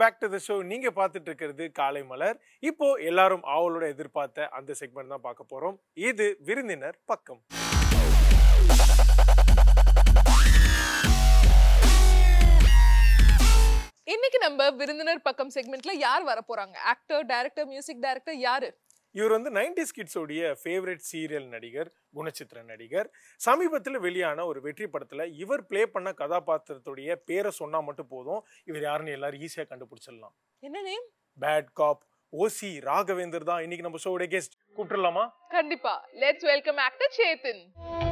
Back to the show நீங்க பார்த்துட்டு இருக்கிறது காலை மலர் இப்போ எல்லாரும் ஆவலோட எதிர்பார்த்த அந்த செக்மெண்ட் தான் பார்க்க போறோம் இது விருந்தினர் பக்கம் இன்னைக்கு நம்ம விருந்தினர் பக்கம் செக்மெண்ட்ல யார் வர போறாங்க ஆக்டர் டைரக்டர் மியூசிக் டைரக்டர் யாரு இவர் வந்து நைன்டிஸ் கிட்ஸோடைய ஃபேவரட் சீரியல் நடிகர் குணச்சித்திர நடிகர் சமீபத்தில் வெளியான ஒரு வெற்றி படத்தில் இவர் ப்ளே பண்ண கதாபாத்திரத்துடைய பேரை சொன்னால் மட்டும் போதும் இவர் யாருன்னு எல்லாரும் ஈஸியாக கண்டுபிடிச்சிடலாம் என்ன name bad cop OC Raghavendar தான் இன்னைக்கு நம்ம ஷோடைய கெஸ்ட் கூப்பிட்டுலாமா கண்டிப்பா லெட்ஸ் வெல்கம் ஆக்டர் சேத்தன்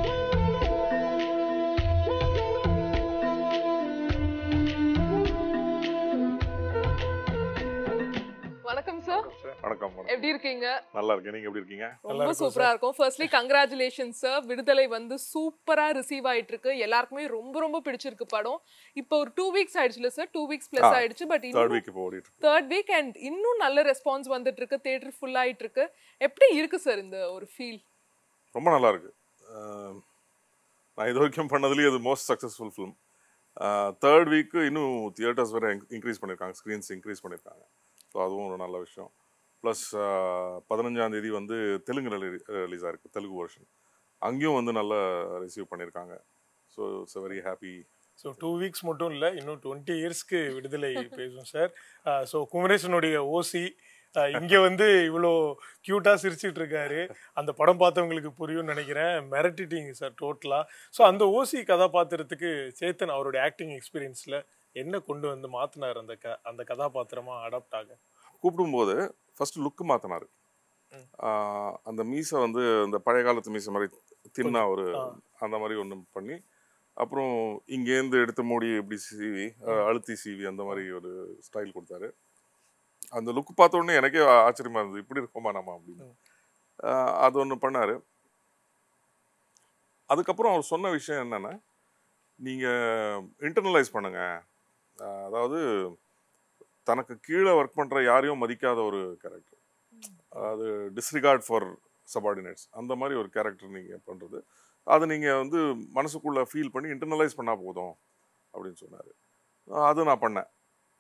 வணக்கம் சார் வணக்கம் வணக்கம் எப்படி இருக்கீங்க நல்லா இருக்கேன் நீங்க எப்படி இருக்கீங்க ரொம்ப இருக்கும் சூப்பரா இருக்கும் ஃபர்ஸ்ட்லி கங்க்ராச்சுலேஷன் சார் விடுதலை வந்து சூப்பரா ரிசீவ் ஆயிட்டு இருக்கு எல்லாருக்குமே ரொம்ப ரொம்ப பிடிச்சிருக்கு படம் இப்போ ஒரு டூ வீக்ஸ் ஆயிடுச்சுல சார் டூ வீக்ஸ் பிளஸ் ஆ, ஆயிடுச்சு பட் தேர்ட் இன்னும் வீக் இப்போ ஓடிட்டு இருக்கு தேர்ட் வீக் அண்ட் இன்னும் நல்ல ரெஸ்பான்ஸ் வந்துட்டு இருக்கு தியேட்டர் ஃபுல் ஆயிட்டு இருக்கு எப்படி இருக்கு சார் இந்த ஒரு ஃபீல் ரொம்ப நல்லா இருக்கு அஹ், நான் இது வரைக்கும் பண்ணதுலேயே அது most successful film third week இன்னும் தியேட்டர்ஸ் வேறு இன்க்ரீஸ் பண்ணியிருக்காங்க ஸ்க்ரீன்ஸ் இன்க்ரீஸ் பண்ணியிருக்காங்க ஸோ அதுவும் ஒரு நல்ல விஷயம் ப்ளஸ் பதினஞ்சாம் தேதி வந்து தெலுங்கு ரிலீஸ் ஆயிருக்கு தெலுங்கு வெர்ஷன் அங்கேயும் வந்து நல்லா ரிசீவ் பண்ணியிருக்காங்க so it's very happy so two weeks மட்டும் இல்லை இன்னும் டுவெண்ட்டி இயர்ஸ்க்கு விடுதலை பேசும் சார் ஸோ குமரேசனுடைய ஓசி இங்கே வந்து இவ்வளோ க்யூட்டாக சிரிச்சிட்டு இருக்காரு அந்த படம் பார்த்தவங்களுக்கு புரியும்னு நினைக்கிறேன் மிரட்டிட்டீங்க சார் டோட்டலாக ஸோ அந்த ஓசி கதாபாத்திரத்துக்கு சேத்தன் அவருடைய ஆக்டிங் எக்ஸ்பீரியன்ஸில் என்ன கொண்டு வந்து மாற்றினார் அந்த க அந்த கதாபாத்திரமாக அடாப்ட் ஆக கூப்பிடும்போது ஃபர்ஸ்ட் லுக்கு மாற்றினார் அந்த மீசை வந்து இந்த பழைய காலத்து மீசை மாதிரி தின்னா ஒரு ஆ. அந்த மாதிரி ஒன்று பண்ணி அப்புறம் இங்கேருந்து எடுத்து மூடி இப்படி சீவி அஹ், அழுத்தி சீவி அந்த மாதிரி ஒரு ஸ்டைல் கொடுத்தாரு அந்த லுக் பார்த்த உடனே எனக்கே ஆச்சரியமா இருந்தது இப்படி இருக்குமா நம்ம அப்படின்னு அஹ், அது ஒன்று பண்ணாரு அதுக்கப்புறம் அவர் சொன்ன விஷயம் என்னன்னா நீங்கள் இன்டர்னலைஸ் பண்ணுங்க அஹ், அதாவது தனக்கு கீழே ஒர்க் பண்ணுற யாரையும் மதிக்காத ஒரு கேரக்டர் அது டிஸ்ரிகார்ட் ஃபார் சபார்டினேட்ஸ் அந்த மாதிரி ஒரு கேரக்டர் நீங்கள் பண்ணுறது அதை நீங்கள் வந்து மனசுக்குள்ளே ஃபீல் பண்ணி இன்டர்னலைஸ் பண்ணால் போதும் அப்படின்னு சொன்னார் அது நான் பண்ணேன்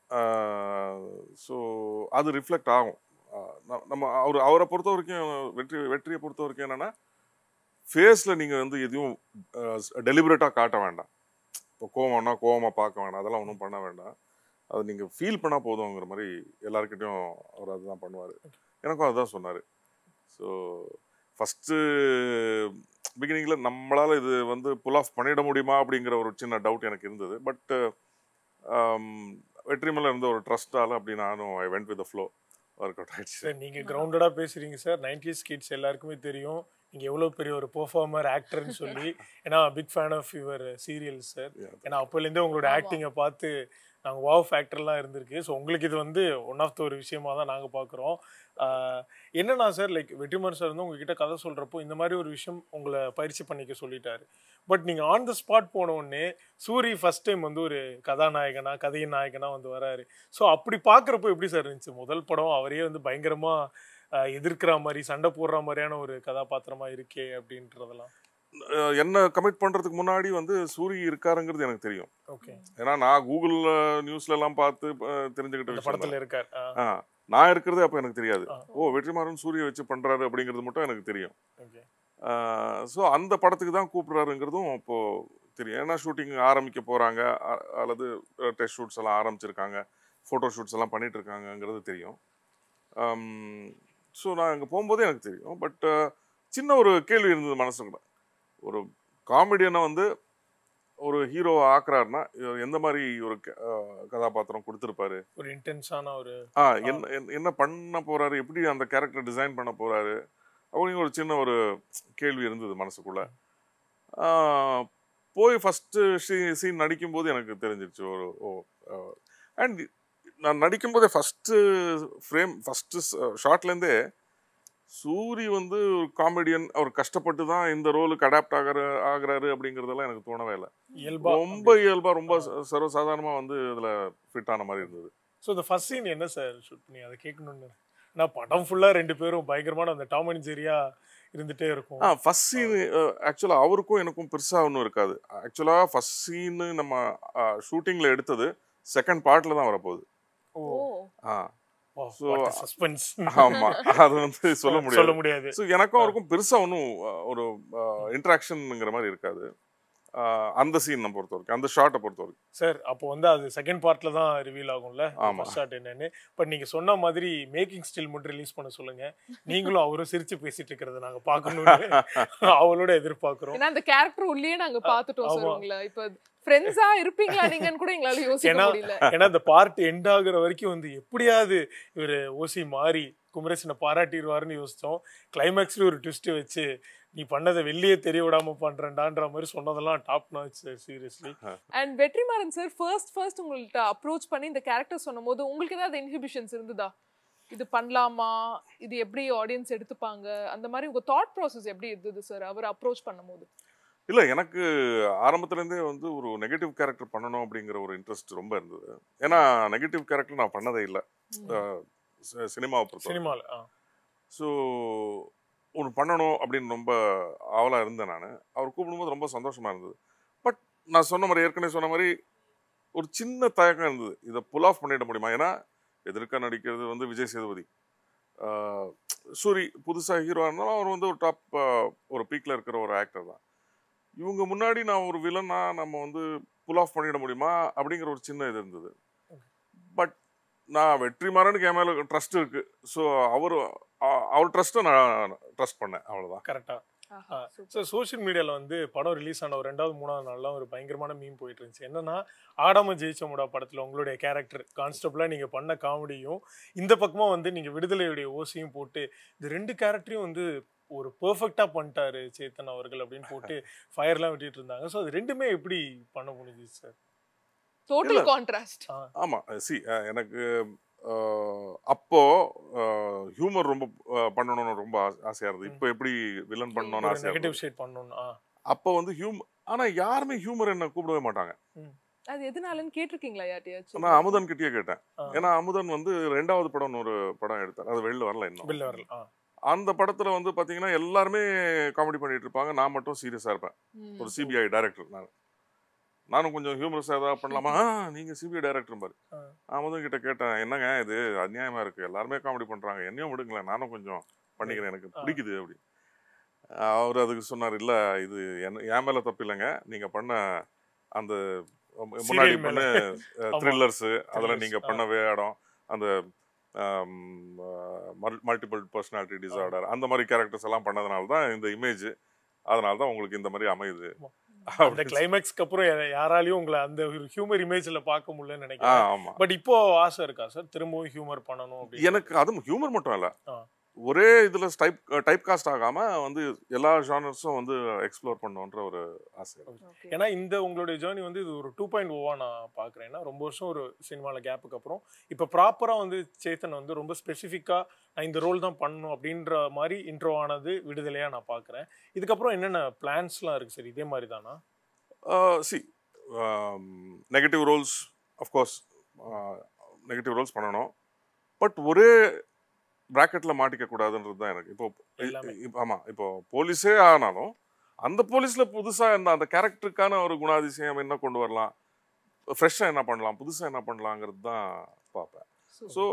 ஸோ அது ரிஃப்ளெக்ட் ஆகும் ஆஹ் ந- நம்ம அவர் அவரை பொறுத்த வரைக்கும் வெற்றி வெற்றியை பொறுத்த வரைக்கும் என்னென்னா ஃபேஸில் நீங்கள் வந்து எதையும் டெலிபரேட்டாக காட்ட வேண்டாம் இப்போ கோவம்னா கோவமாக பார்க்க வேண்டாம் அதெல்லாம் ஒன்றும் பண்ண வேண்டாம் அது நீங்கள் ஃபீல் பண்ணால் போதுங்கிற மாதிரி எல்லாருக்கிட்டையும் அவர் அதுதான் பண்ணுவார் எனக்கும் அதுதான் சொன்னார் ஸோ ஃபஸ்ட்டு பிகினிங்கில் நம்மளால் இது வந்து புல் ஆஃப் பண்ணிட முடியுமா அப்படிங்கிற ஒரு சின்ன டவுட் எனக்கு இருந்தது பட் வெற்றி மேலே இருந்த ஒரு ட்ரஸ்டால் அப்படி நானும் I went with flow work out ஆயிடுச்சு சார் நீங்கள் கிரவுண்டடாக பேசுகிறீங்க சார் நைன்டிஸ் கிட்ஸ் எல்லாருக்குமே தெரியும் நீங்கள் எவ்வளோ பெரிய ஒரு பெர்ஃபார்மர் ஆக்டர்னு சொல்லி ஏன்னா big fan of your serial sir Yeah. ஏன்னா அப்போலேருந்தே உங்களோட ஆக்டிங்கை பார்த்து நாங்கள் வாவ் ஃபேக்டர்லாம் இருந்திருக்கு ஸோ உங்களுக்கு இது வந்து ஒன் ஆஃப் த ஒரு விஷயமா தான் நாங்கள் பார்க்குறோம் என்னன்னா சார் லைக் வெற்றிமாறன் சார் வந்து உங்ககிட்ட கதை சொல்கிறப்போ இந்த மாதிரி ஒரு விஷயம் உங்களை பயிற்சி பண்ணிக்க சொல்லிட்டாரு பட் நீங்கள் ஆன் த ஸ்பாட் போன உடனே சூரி ஃபர்ஸ்ட் டைம் வந்து ஒரு கதாநாயகனா கதையின் நாயகனா வந்து வராரு ஸோ அப்படி பார்க்குறப்போ எப்படி சார் இருந்துச்சு முதல் படம் அவரே வந்து பயங்கரமாக எதிர்க்கிற மாதிரி சண்டை போடுற மாதிரியான ஒரு கதாபாத்திரமா இருக்கே அப்படின்றதெல்லாம் அஹ் என்ன கமிட் பண்ணுறதுக்கு முன்னாடி வந்து சூரி இருக்காருங்கிறது எனக்கு தெரியும் ஓகே ஏன்னா நான் கூகுளில் நியூஸ்ல எல்லாம் பார்த்து அஹ், தெரிஞ்சுக்கிட்ட இந்த விஷயம் படத்துல தான். இருக்கார் ஆ, ஆ நான் இருக்கிறதே அப்போ எனக்கு தெரியாது ஆ. ஓ வெற்றிமாறன் சூரிய வச்சு பண்றாரு அப்படிங்கிறது மட்டும் எனக்கு தெரியும் ஓகே ஸோ அந்த படத்துக்கு தான் கூப்பிடுறாருங்கிறதும் இப்போ தெரியும் ஏன்னா ஷூட்டிங் ஆரம்பிக்க போறாங்க அ- அல்லது டெஸ்ட் ஷூட்ஸ் எல்லாம் ஆரம்பிச்சிருக்காங்க ஃபோட்டோ ஷூட்ஸ் எல்லாம் பண்ணிட்டு இருக்காங்கங்கிறது தெரியும் ஸோ நான் அங்கே போகும்போதே எனக்கு தெரியும் பட் சின்ன ஒரு கேள்வி இருந்தது மனசுக்குள்ள ஒரு காமெடியனை வந்து ஒரு ஹீரோ ஆக்குறாருன்னா இவர் எந்த மாதிரி ஒரு க- அஹ் கதாபாத்திரம் கொடுத்துருப்பாரு ஒரு இன்டென்ஸான ஒரு ஆ என்ன என்ன- என்ன பண்ண போறாரு எப்படி அந்த கேரக்டர் டிசைன் பண்ண போறாரு அப்படிங்கிற ஒரு சின்ன ஒரு கேள்வி இருந்தது மனசுக்குள்ள ஆ, போய் ஃபஸ்ட்டு சீன் நடிக்கும்போது எனக்கு தெரிஞ்சிருச்சு ஒரு ஓ அண்ட் நான் நடிக்கும்போதே ஃபஸ்ட்டு ஃப்ரேம் ஃபஸ்ட்டு ஷார்ட்லேருந்தே சூரி வந்து ஒரு காமெடியன் அவர் கஷ்டப்பட்டு தான் இந்த ரோலுக்கு அடாப்ட் ஆகிற ஆகுறாரு அப்படிங்கிறதெல்லாம் எனக்கு தோணவே இல்லை இயல்பா ரொம்ப இயல்பா ரொம்ப ச- சர்வசாதாரணமா வந்து இதுல ஃபிட் ஆன மாதிரி இருந்தது ஸோ இந்த ஃபர்ஸ்ட் சீன் என்ன சார் ஷூட் பண்ணி அதை கேட்கணும்னு ஏன்னா படம் ஃபுல்லா ரெண்டு பேரும் பயங்கரமான அந்த டாம் அண்ட் ஜெரியா இருந்துட்டே இருக்கும் ஆ ஃபர்ஸ்ட் சீன் ஆக்சுவலாக அவருக்கும் எனக்கும் பெருசாக ஒன்றும் இருக்காது ஆக்சுவலாக ஃபர்ஸ்ட் சீனு நம்ம ஷூட்டிங்கில் எடுத்தது செகண்ட் பார்ட்டில் தான் வரப்போகுது ஓ ஆ So, சஸ்பென்ஸ் ஆமா அது வந்து சொல்ல சொல்ல முடியாது முடியாது ஸோ எனக்கும் அவருக்கும் பெருசா ஒன்றும் ஒரு இன்ட்ராக்ஷன்ங்கிற மாதிரி இருக்காது ஆஹ் அந்த சீன் நம்ம பொறுத்த வரைக்கும் அந்த ஷார்ட்டை பொறுத்த வரைக்கும் சார் அப்போ வந்து அது செகண்ட் பார்ட்ல தான் ரிவீல் ஆகும்ல ஆமா. ஃபர்ஸ்ட் ஷாட் என்னன்னு பட் நீங்க சொன்ன மாதிரி மேக்கிங் ஸ்டில் மட்டும் ரிலீஸ் பண்ண சொல்லுங்க நீங்களும் அவரும் சிரிச்சு பேசிட்டு இருக்கிறத நாங்க பார்க்கணும்னு அவளோட எதிர்பார்க்கிறோம் ஏன்னா அந்த கேரக்டர் உள்ளே நாங்க பாத்துட்டோம் சார் ஆமா. உங்களை இப்ப ஃப்ரெண்ட்ஸா இருப்பீங்களா நீங்கன்னு கூட எங்களால யோசிக்க ஏன்னா- முடியல ஏன்னா இந்த பார்ட் எண்ட் ஆகுற வரைக்கும் வந்து எப்படியாவது இவர் ஓசி மாறி குமரேசனை பாராட்டிடுவாருன்னு யோசிச்சோம் கிளைமேக்ஸ்ல ஒரு ட்விஸ்ட் வச்சு நீ பண்ணதை வெளியே தெரிய விடாம பண்றேன்டான்ற மாதிரி சொன்னதெல்லாம் top notch seriously and Vetrimaaran sir first first உங்கள்ட்ட அப்ரோச் பண்ணி இந்த கேரக்டர் சொன்னபோது உங்களுக்கு ஏதாவது இன்ஹிபிஷன்ஸ் இருந்ததா இது பண்ணலாமா இது எப்படி ஆடியன்ஸ் எடுத்துப்பாங்க அந்த மாதிரி உங்க தாட் ப்ராசஸ் எப்படி இருந்தது சார் அவர் அப்ரோச் பண்ணும்போது இல்ல எனக்கு ஆரம்பத்துல இருந்தே வந்து ஒரு நெகட்டிவ் கேரக்டர் பண்ணணும் அப்படிங்கிற ஒரு இன்ட்ரெஸ்ட் ரொம்ப இருந்தது ஏன்னா நெகட்டிவ் கேரக்டர் நான் பண்ணதே இல்லை சினிமாவை பொறுத்த சினிமால ஆ ஸோ ஒன்று பண்ணணும் அப்படின்னு ரொம்ப ஆவலாக இருந்தேன் நான் அவர் கூப்பிடும்போது ரொம்ப சந்தோஷமா இருந்தது பட் நான் சொன்ன மாதிரி ஏற்கனவே சொன்ன மாதிரி ஒரு சின்ன தயக்கம் இருந்தது இதை புல் ஆஃப் பண்ணிட முடியுமா ஏன்னா எதிர்க்க நடிக்கிறது வந்து விஜய் சேதுபதி ஆஹ் சூரி புதுசாக ஹீரோ இருந்தாலும் அவர் வந்து ஒரு டாப் ஒரு பீக்கில் இருக்கிற ஒரு ஆக்டர் தான் இவங்க முன்னாடி நான் ஒரு வில்லனா நம்ம வந்து புல் ஆஃப் பண்ணிட முடியுமா அப்படிங்கிற ஒரு சின்ன இது இருந்தது பட் நான் வெற்றிமாறனுக்கு என் மேலே ட்ரஸ்ட் இருக்கு ஸோ அவர் அவர் ட்ரஸ்ட்டை நான் ட்ரஸ்ட் பண்ணேன் அவ்வளோதான் கரெக்டா ஆஹா, super. ஸோ சோஷியல் மீடியாவில் வந்து படம் ரிலீஸ் ஆன ஒரு ரெண்டாவது மூணாவது நாள்லாம் ஒரு பயங்கரமான மீம் போயிட்டு இருந்துச்சு என்னன்னா ஆடாம ஜெயிச்சமுடா படத்தில் உங்களுடைய கேரக்டர் கான்ஸ்டபிளாக நீங்கள் பண்ண காமெடியும் இந்த பக்கமாக வந்து நீங்கள் விடுதலையுடைய ஓசியும் போட்டு இந்த ரெண்டு கேரக்டரையும் வந்து ஒரு பெர்ஃபெக்டாக பண்ணிட்டாரு சேத்தன் அவர்கள் அப்படின்னு போட்டு ஃபயர்லாம் விட்டுட்டு இருந்தாங்க ஸோ அது ரெண்டுமே எப்படி பண்ண முடிஞ்சுச்சு சார் டோட்டல் இல்ல. கான்ட்ராஸ்ட் ஆமாம் சி எனக்கு அஹ், அப்போ ஹியூமர் ரொம்ப அஹ், பண்ணணும்னு ரொம்ப ஆசை- ஆசையா இருந்தது இப்போ எப்படி வில்லன் பண்ணணும்னு ஆசையா நெகட்டிவ் இருந்தது ஷேட் பண்ணணும் ஆ அப்போ வந்து ஹியூமர் ஆனா யாருமே ஹியூமர் என்ன கூப்பிடவே மாட்டாங்க அது எதனாலன்னு கேட்டிருக்கீங்களா யார்ட்டையாச்சும் நான் அமுதன் கிட்டயே கேட்டேன் ஆ. ஏன்னா அமுதன் வந்து ரெண்டாவது படம்னு ஒரு படம் எடுத்தார் அது வெளில வரல இன்னும் பில்ல வரல ஆ அந்த படத்துல வந்து பாத்தீங்கன்னா எல்லாருமே காமெடி பண்ணிட்டு இருப்பாங்க நான் மட்டும் சீரியஸா இருப்பேன் ம். ஒரு சிபிஐ டைரக்டர் நான் நானும் கொஞ்சம் ஹியூமரஸ் ஏதாவது பண்ணலாமா ஆ, நீங்க சிபிஐ டைரக்டர் பாரு ஆ. அமுதன் கிட்ட கேட்டேன் என்னங்க இது அநியாயமா இருக்கு எல்லாருமே காமெடி பண்றாங்க என்னையும் விடுங்களேன் நானும் கொஞ்சம் பண்ணிக்கிறேன் எனக்கு ஆ. பிடிக்குது அப்படி அவர் அதுக்கு சொன்னார் இல்ல இது என்ன என் மேல தப்பு இல்லைங்க நீங்க பண்ண அந்த முன்னாடி Serial பண்ண மேல. ஆமா. த்ரில்லர்ஸ் அதுல Thrillers, நீங்க ஆ. பண்ண வேடம் அந்த மல்டிபிள் பர்சனாலிட்டி டிசார்டர் அந்த மாதிரி கேரக்டர்ஸ் எல்லாம் பண்ணதுனால தான் இந்த இமேஜ் அதனால தான் உங்களுக்கு இந்த மாதிரி அமையுது அந்த அப்படின்னு கிளைமேக்ஸ்க்கு அப்புறம் யா- யாராலையும் உங்களை அந்த ஹியூமர் இமேஜ்ல பார்க்க முடியலன்னு ஆ, நினைக்கிறேன் ஆமா பட் இப்போ ஆசை இருக்கா சார் திரும்பவும் ஹியூமர் பண்ணணும் அப்படின்னு எனக்கு அதுவும் ஹியூமர் மட்டும் இல்ல ஆ. ஒரே இதுல டைப் டைப் காஸ்ட் ஆகாம வந்து எல்லா ஜானர்ஸும் வந்து எக்ஸ்ப்ளோர் பண்ணணுன்ற ஒரு ஆசை இருக்கு. Okay. ஏன்னா இந்த உங்களுடைய ஜேர்னி வந்து இது ஒரு டூ பாயிண்ட் ஓவா நான் பார்க்குறேன் ஏன்னா ரொம்ப வருஷம் ஒரு சினிமாவில் கேப்புக்கு அப்புறம் இப்போ ப்ராப்பராக வந்து சேத்தன் வந்து ரொம்ப ஸ்பெசிஃபிக்காக நான் இந்த ரோல் தான் பண்ணணும் அப்படின்ற மாதிரி இன்ட்ரோ ஆனது விடுதலையாக நான் பார்க்குறேன் இதுக்கப்புறம் என்னென்ன பிளான்ஸ்லாம் இருக்குது சார் இதே மாதிரி தானா சி negative roles of course negative roles பண்ணணும் பட் ஒரே ப்ராக்கெட்டில் மாட்டிக்க கூடாதுன்றது தான் எனக்கு இப்போ எல்லாமே. இப்போ ஆமாம் இப்போ போலீஸே ஆனாலும் அந்த போலீஸில் புதுசாக என்ன அந்த கேரக்டருக்கான ஒரு குணாதிசயம் என்ன கொண்டு வரலாம் ஃப்ரெஷ்ஷாக என்ன பண்ணலாம் புதுசாக என்ன பண்ணலாங்கிறது தான் பார்ப்பேன் Super. ஸோ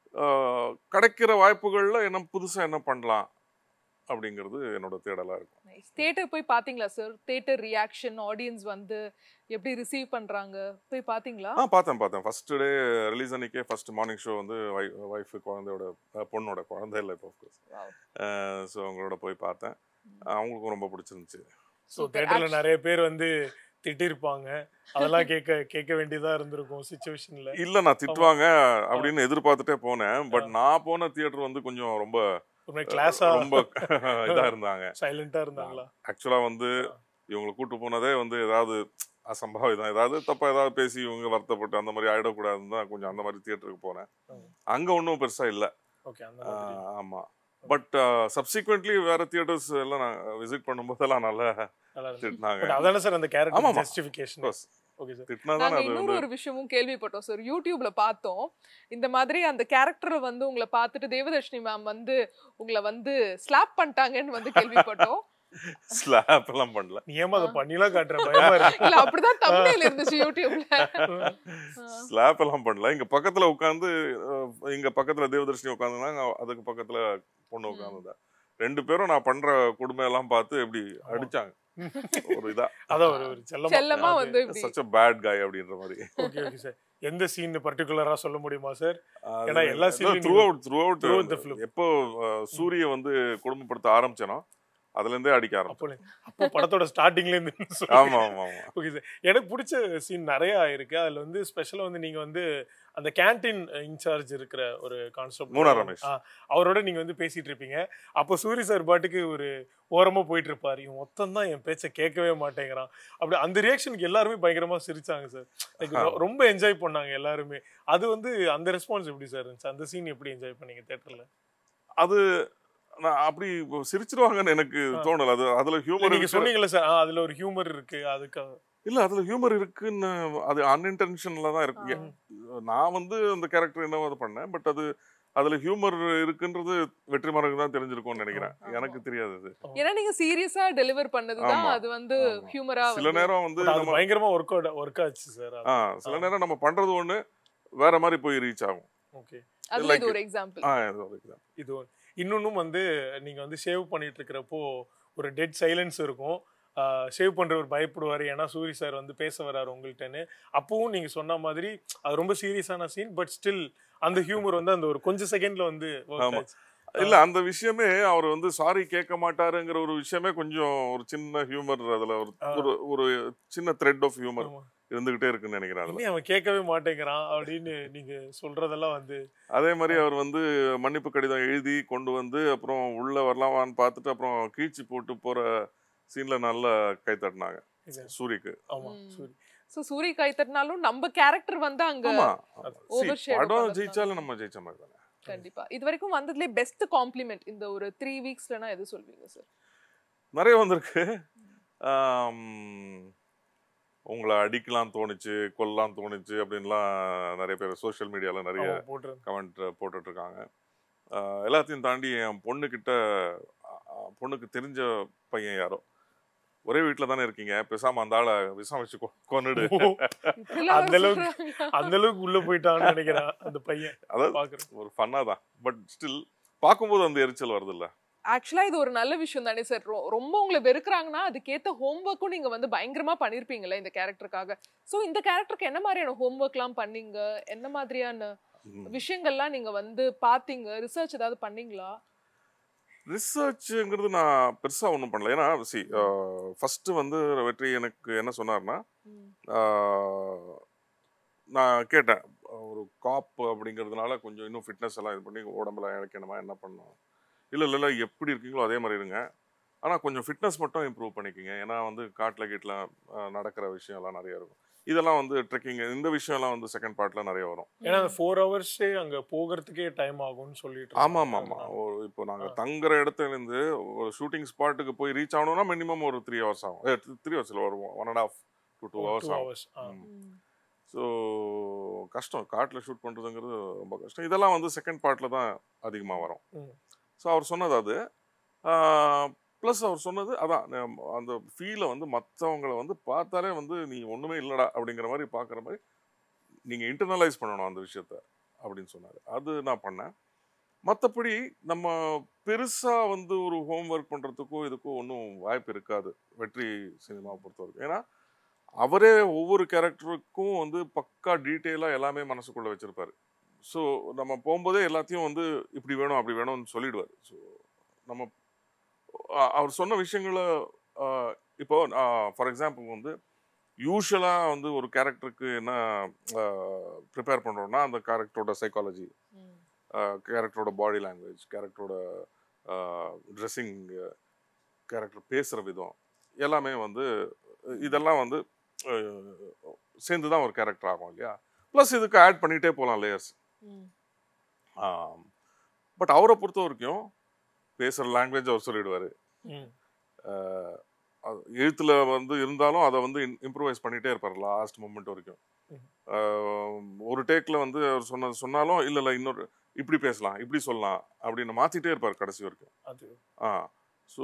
கிடைக்கிற வாய்ப்புகளில் என்ன புதுசாக என்ன பண்ணலாம் அப்படிங்கிறது என்னோட தேடலாக இருக்கும் Nice. theater போய் பாத்தீங்களா சார் தியேட்டர் ரியாக்ஷன் ஆடியன்ஸ் வந்து எப்படி ரிசீவ் பண்றாங்க போய் பாத்தீங்களா ஆ பார்த்தேன் பார்த்தேன் ஃபர்ஸ்ட் டே ரிலீஸ் அன்னைக்கே ஃபர்ஸ்ட் மார்னிங் ஷோ வந்து ஒய்ஃபு குழந்தையோட அஹ், பொண்ணோட குழந்தை இல்லை இப்போ கோர்ஸ் Wow. ஸோ அவங்களோட போய் பார்த்தேன் அவங்களுக்கும் ரொம்ப பிடிச்சிருந்துச்சு ஸோ Super. தேட்டரில் Act- நிறைய பேர் வந்து திட்டிருப்பாங்க அதெல்லாம் கேட்க கேட்க வேண்டியதாக இருந்திருக்கும் சுச்சுவேஷனில் இல்ல நான் திட்டுவாங்க அப்படின்னு எதிர்பார்த்துட்டே போனேன் பட் நான் போன தியேட்டர் வந்து கொஞ்சம் ரொம்ப ஒரு கிளாஸாக ரொம்ப இதா இருந்தாங்க சைலண்ட்டாக இருந்தாங்களா ஆக்சுவலா வந்து இவங்களை கூட்டு போனதே வந்து ஏதாவது அசம்பாவிதம் ஏதாவது தப்பா ஏதாவது பேசி இவங்க வருத்தப்பட்டு அந்த மாதிரி ஆயிடக்கூடாதுன்னு தான் கொஞ்சம் அந்த மாதிரி தியேட்டருக்கு போனேன் ம். அங்க ஒன்றும் பெருசா இல்ல ஓகே அந்த மாதிரி ஆஹ் ஆமா பட் சப்சிக்வெண்ட்லி வேற தியேட்டர்ஸ் எல்லாம் நான் விசிட் பண்ணும்போதெல்லாம் நல்லா நல்லா இருந்துச்சு திட்டினாங்க பட் அதானே சார் அந்த கேரக்டர் ஆமாமா. ஜஸ்டிஃபிகேஷன் ஓகே சார் திட்டினா நாங்க அது இன்னொரு வந்து ஒரு விஷயமும் கேள்விப்பட்டோம் சார் யூடியூப்ல பார்த்தோம் இந்த மாதிரி அந்த கேரக்டரை வந்து உங்களை பார்த்துட்டு தேவதர்ஷினி மேம் வந்து உங்களை வந்து ஸ்லாப் பண்ணிட்டாங்கன்னு வந்து கேள்விப்பட்டோம் ஸ்லாப் எல்லாம் பண்ணல நீ ஏமா அதை பண்ணிலாம் காட்டுற பயமா இருக்கு இல்ல அப்படிதான் தமிழ்ல இருந்துச்சு யூடியூப்ல ஸ்லாப் எல்லாம் பண்ணல இங்க பக்கத்துல உட்காந்து இங்க பக்கத்துல தேவதர்ஷினி உட்காந்துனாங்க அதுக்கு பக்கத்துல பொண்ணு உட்காந்துதா ரெண்டு பேரும் நான் பண்ற கொடுமை எல்லாம் பார்த்து எப்படி அடிச்சாங்க ஒரு இதா அதான் ஒரு ஒரு செல்லமா செல்லமா வந்து இப்படி சச் பேட் காய் அப்படின்ற மாதிரி ஓகே ஓகே சார் எந்த சீன் பர்டிகுலரா சொல்ல முடியுமா சார் ஏன்னா எல்லா scene-லயும் throughout throughout throughout the film. எப்போ அஹ், சூரிய வந்து கொடுமைப்படுத்த ஆரம்பிச்சேனோ அதுல இருந்தே அடிக்க ஆரம்பிச்சோம் அப்போ அப்போ படத்தோட ஸ்டார்டிங்ல இருந்து ஆமா ஆமா ஆமா ஓகே சார் எனக்கு பிடிச்ச சீன் நிறைய இருக்கு அதுல வந்து ஸ்பெஷலா வந்து நீங்க வந்து அந்த கேண்டீன் இன்சார்ஜ் இருக்கிற ஒரு கான்செப்ட் மூணா ரமேஷ். அவரோட நீங்க வந்து பேசிட்டு இருப்பீங்க அப்போ சூரி சார் பாட்டுக்கு ஒரு ஓரமா போயிட்டு இருப்பாரு இவன் மொத்தம் தான் என் பேச்சை கேட்கவே மாட்டேங்கிறான் அப்படி அந்த ரியாக்ஷனுக்கு எல்லாருமே பயங்கரமா சிரிச்சாங்க சார் Like ரொ- ரொம்ப என்ஜாய் பண்ணாங்க எல்லாருமே அது வந்து அந்த ரெஸ்பான்ஸ் எப்படி சார் இருந்துச்சு அந்த சீன் எப்படி என்ஜாய் பண்ணீங்க தேட்டர்ல அது நான் அப்படி சிரிச்சிருவாங்கன்னு எனக்கு தோணல அது அதுல ஹியூமர் நீங்க சொன்னீங்கல்ல சார் அதுல ஒரு ஹியூமர் இருக்கு அதுக்கு இல்ல அதுல ஹியூமர் இருக்குன்னு அது அன்இன்டென்ஷன்ல தான் இருக்கு நான் வந்து அந்த கேரக்டர் என்னவோ அதை பண்ணேன் பட் அது அதுல ஹியூமர் இருக்குன்றது வெற்றிமாறனுக்கு தான் தெரிஞ்சிருக்கும்னு நினைக்கிறேன் ஆமா. எனக்கு தெரியாது அது ஏன்னா நீங்க சீரியஸா டெலிவர் பண்ணதுதான் ஆமா. அது வந்து ஆமா. ஹியூமரா சில நேரம் வந்து But அது நம்ம பயங்கரமா ஒர்க் அவுட் ஒர்க் ஆச்சு சார் ஆ சில நேரம் நம்ம பண்றது ஒண்ணு வேற மாதிரி போய் ரீச் ஆகும் ஓகே அதுல like- இது ஒரு எக்ஸாம்பிள் ஆ இது ஒரு example. இது ஒண்ணு. இன்னொன்னும் வந்து நீங்க வந்து ஷேவ் பண்ணிட்டு இருக்கிறப்போ ஒரு டெட் சைலன்ஸ் இருக்கும் ஷேவ் பண்றவர் பயப்படுவாரு ஏன்னா சூரி சார் வந்து பேச வராரு உங்கள்கிட்டன்னு அப்பவும் நீங்க சொன்ன மாதிரி அது ரொம்ப சீரியஸான சீன் பட் ஸ்டில் அந்த ஹியூமர் வந்து அந்த ஒரு கொஞ்சம் செகண்ட்ல வந்து work ஆமா. ஆச்சு. இல்ல அந்த விஷயமே அவர் வந்து சாரி கேட்க மாட்டாருங்கிற ஒரு விஷயமே கொஞ்சம் ஒரு சின்ன ஹியூமர் அதுல ஒரு ஆ. ஒரு ஒரு சின்ன த்ரெட் ஆஃப் ஹியூமர் ஆமா. இருந்துகிட்டே இருக்குன்னு நினைக்கிறேன் அதுல இன்னும் அவன் கேட்கவே மாட்டேங்கிறான் அப்படின்னு நீங்க சொல்றதெல்லாம் வந்து அதே மாதிரி அவர் வந்து மன்னிப்பு கடிதம் எழுதி கொண்டு வந்து அப்புறம் உள்ள வரலாமான்னு பார்த்துட்டு அப்புறம் கீழ்ச்சி போட்டு போற சீன்ல நல்ல கை தட்டினாங்க இது. சூரிக்கு ஆமா ம். சூரி சோ சூரிய கைத்தட்டினாலும் நம்ம கேரக்டர் வந்து அங்க ஆமா See, overshadow படம் பண்ணதுனால. ஜெயிச்சாலும் நம்ம ஜெயிச்ச மாதிரி தானே கண்டிப்பா இது வரைக்கும் வந்ததுலயே பெஸ்ட் காம்ப்ளிமெண்ட் இந்த ஒரு த்ரீ வீக்ஸ்லனா எது சொல்வீங்க சார் நிறைய வந்திருக்கு ஆம், உங்களை அடிக்கலாம் தோணுச்சு கொல்லலாம் தோணுச்சு அப்படின்லாம் நிறைய பேர் சோஷியல் மீடியால நிறைய ஆமா, போட்டிருந்தேன். கமெண்ட் போட்டுட்டு இருக்காங்க ஆஹ் எல்லாத்தையும் தாண்டி என் பொண்ணுக்கிட்ட ஆஹ் பொண்ணுக்கு தெரிஞ்ச பையன் யாரோ ஒரே வீட்டில் தானே இருக்கீங்க பேசாம அந்த ஆளை விஷம் வச்சு கொ- கொன்னுடு இப்படிலாம் அந்த அளவுக்கு சொல்றாங்க. அந்த அளவுக்கு உள்ள போயிட்டான்னு நினைக்கிறேன் அந்த பையன் அதாவது பாக்குறேன் ஒரு ஃபன்னாக தான் பட் ஸ்டில் பார்க்கும்போது அந்த எரிச்சல் வருது இல்ல ஆக்சுவலா இது ஒரு நல்ல விஷயம் தானே சார் ரொம்ப உங்களை வெறுக்கிறாங்கன்னா அதுக்கேத்த ஹோம்ஒர்க்கும் நீங்க வந்து பயங்கரமா பண்ணிருப்பீங்களே இந்த கேரக்டருக்காக சோ இந்த கேரக்டருக்கு என்ன மாதிரியான ஹோம்ஒர்க்லாம் பண்ணீங்க என்ன மாதிரியான விஷயங்கள்லாம் நீங்க வந்து பாத்தீங்க ரிசர்ச் ஏதாவது பண்ணீங்களா ரிசர்ச்ங்கிறது நான் பெருசாக ஒன்றும் பண்ணல ஏன்னா சி ஃபஸ்ட்டு வந்து வெற்றி எனக்கு என்ன சொன்னார்னா ம். ஆஹ், நான் கேட்டேன் ஒரு காப் அப்படிங்கிறதுனால கொஞ்சம் இன்னும் ஃபிட்னஸ் எல்லாம் இது பண்ணி உடம்புல இழக்கணுமா என்ன பண்ணணும் இல்லை இல்லை இல்லை எப்படி இருக்கீங்களோ அதே மாதிரி இருங்க ஆனால் கொஞ்சம் ஃபிட்னஸ் மட்டும் இம்ப்ரூவ் பண்ணிக்கோங்க ஏன்னா வந்து காட்டில் கீட்டில் நடக்கிற விஷயம் எல்லாம் நிறைய இருக்கும் இதெல்லாம் வந்து ட்ரெக்கிங் இந்த விஷயம்லாம் வந்து செகண்ட் பார்ட்டில் நிறைய வரும் ஏன்னா அந்த ஃபோர் ஹவர்ஸே அங்க போகிறதுக்கே டைம் ஆகும்னு சொல்லிட்டு ஆமா ஆமா இருந்தாங்க. ஆமா ஒரு இப்போ நாங்க தங்குற இடத்துல இருந்து ஒரு ஷூட்டிங் ஸ்பாட்டுக்கு போய் ரீச் ஆகணும்னா மினிமம் ஒரு த்ரீ ஹவர்ஸ் ஆகும் த்ரீ ஹவர்ஸ்ல ஒரு one and half to two Two hours ஆகும் hours. ஆ. ம். ஸோ கஷ்டம் காட்டில் ஷூட் பண்ணுறதுங்கிறது ரொம்ப கஷ்டம் இதெல்லாம் வந்து செகண்ட் பார்ட்டில் தான் அதிகமாக வரும் ம். ஸோ அவர் சொன்னது அது ப்ளஸ் அவர் சொன்னது அதான் நம்ம அந்த ஃபீலை வந்து மற்றவங்களை வந்து பார்த்தாலே வந்து நீ ஒன்றுமே இல்லைடா அப்படிங்கிற மாதிரி பார்க்குற மாதிரி நீங்கள் இன்டர்னலைஸ் பண்ணணும் அந்த விஷயத்த அப்படின்னு சொன்னார் அது நான் பண்ணேன் மற்றபடி நம்ம பெருசாக வந்து ஒரு ஹோம்ஒர்க் பண்ணுறதுக்கோ இதுக்கோ ஒன்றும் வாய்ப்பு இருக்காது வெற்றி சினிமாவை பொறுத்த வரைக்கும் ஏன்னா அவரே ஒவ்வொரு கேரக்டருக்கும் வந்து பக்கா டீட்டெயிலாக எல்லாமே மனசுக்குள்ளே வச்சுருப்பாரு ஸோ நம்ம போகும்போதே எல்லாத்தையும் வந்து இப்படி வேணும் அப்படி வேணும்னு சொல்லிடுவார் ஸோ நம்ம அ- அவர் சொன்ன விஷயங்களை ஆ, இப்போ ஃபார் எக்ஸாம்பிள் வந்து யூஸ்வலாக வந்து ஒரு கேரக்டருக்கு என்ன ப்ரிப்பேர் பண்ணுறோம்னா அந்த கேரக்டரோட சைக்காலஜி ம். கேரக்டரோட பாடி லாங்குவேஜ் கேரக்டரோட ட்ரெஸ்ஸிங் கேரக்டர் பேசுகிற விதம் எல்லாமே வந்து இதெல்லாம் வந்து அஹ், சேர்ந்து தான் ஒரு கேரக்டர் ஆகும் இல்லையா ப்ளஸ் இதுக்கு ஆட் பண்ணிகிட்டே போகலாம் லேயர்ஸ் ம். பட் அவரை பொறுத்த வரைக்கும் பேசுகிற லாங்குவேஜ் அவர் சொல்லிடுவார் ம். எழுத்துல வந்து இருந்தாலும் அதை வந்து இம்ப்ரூவைஸ் பண்ணிட்டே இருப்பார் லாஸ்ட் மூமெண்ட் வரைக்கும் ம். ஆஹ் ஒரு டேக்ல வந்து அவர் சொன்னது சொன்னாலும் இல்ல இல்ல இன்னொரு இப்படி பேசலாம் இப்படி சொல்லலாம் அப்படின்னு மாத்திட்டே இருப்பார் கடைசி வரைக்கும் அது ஆ ஸோ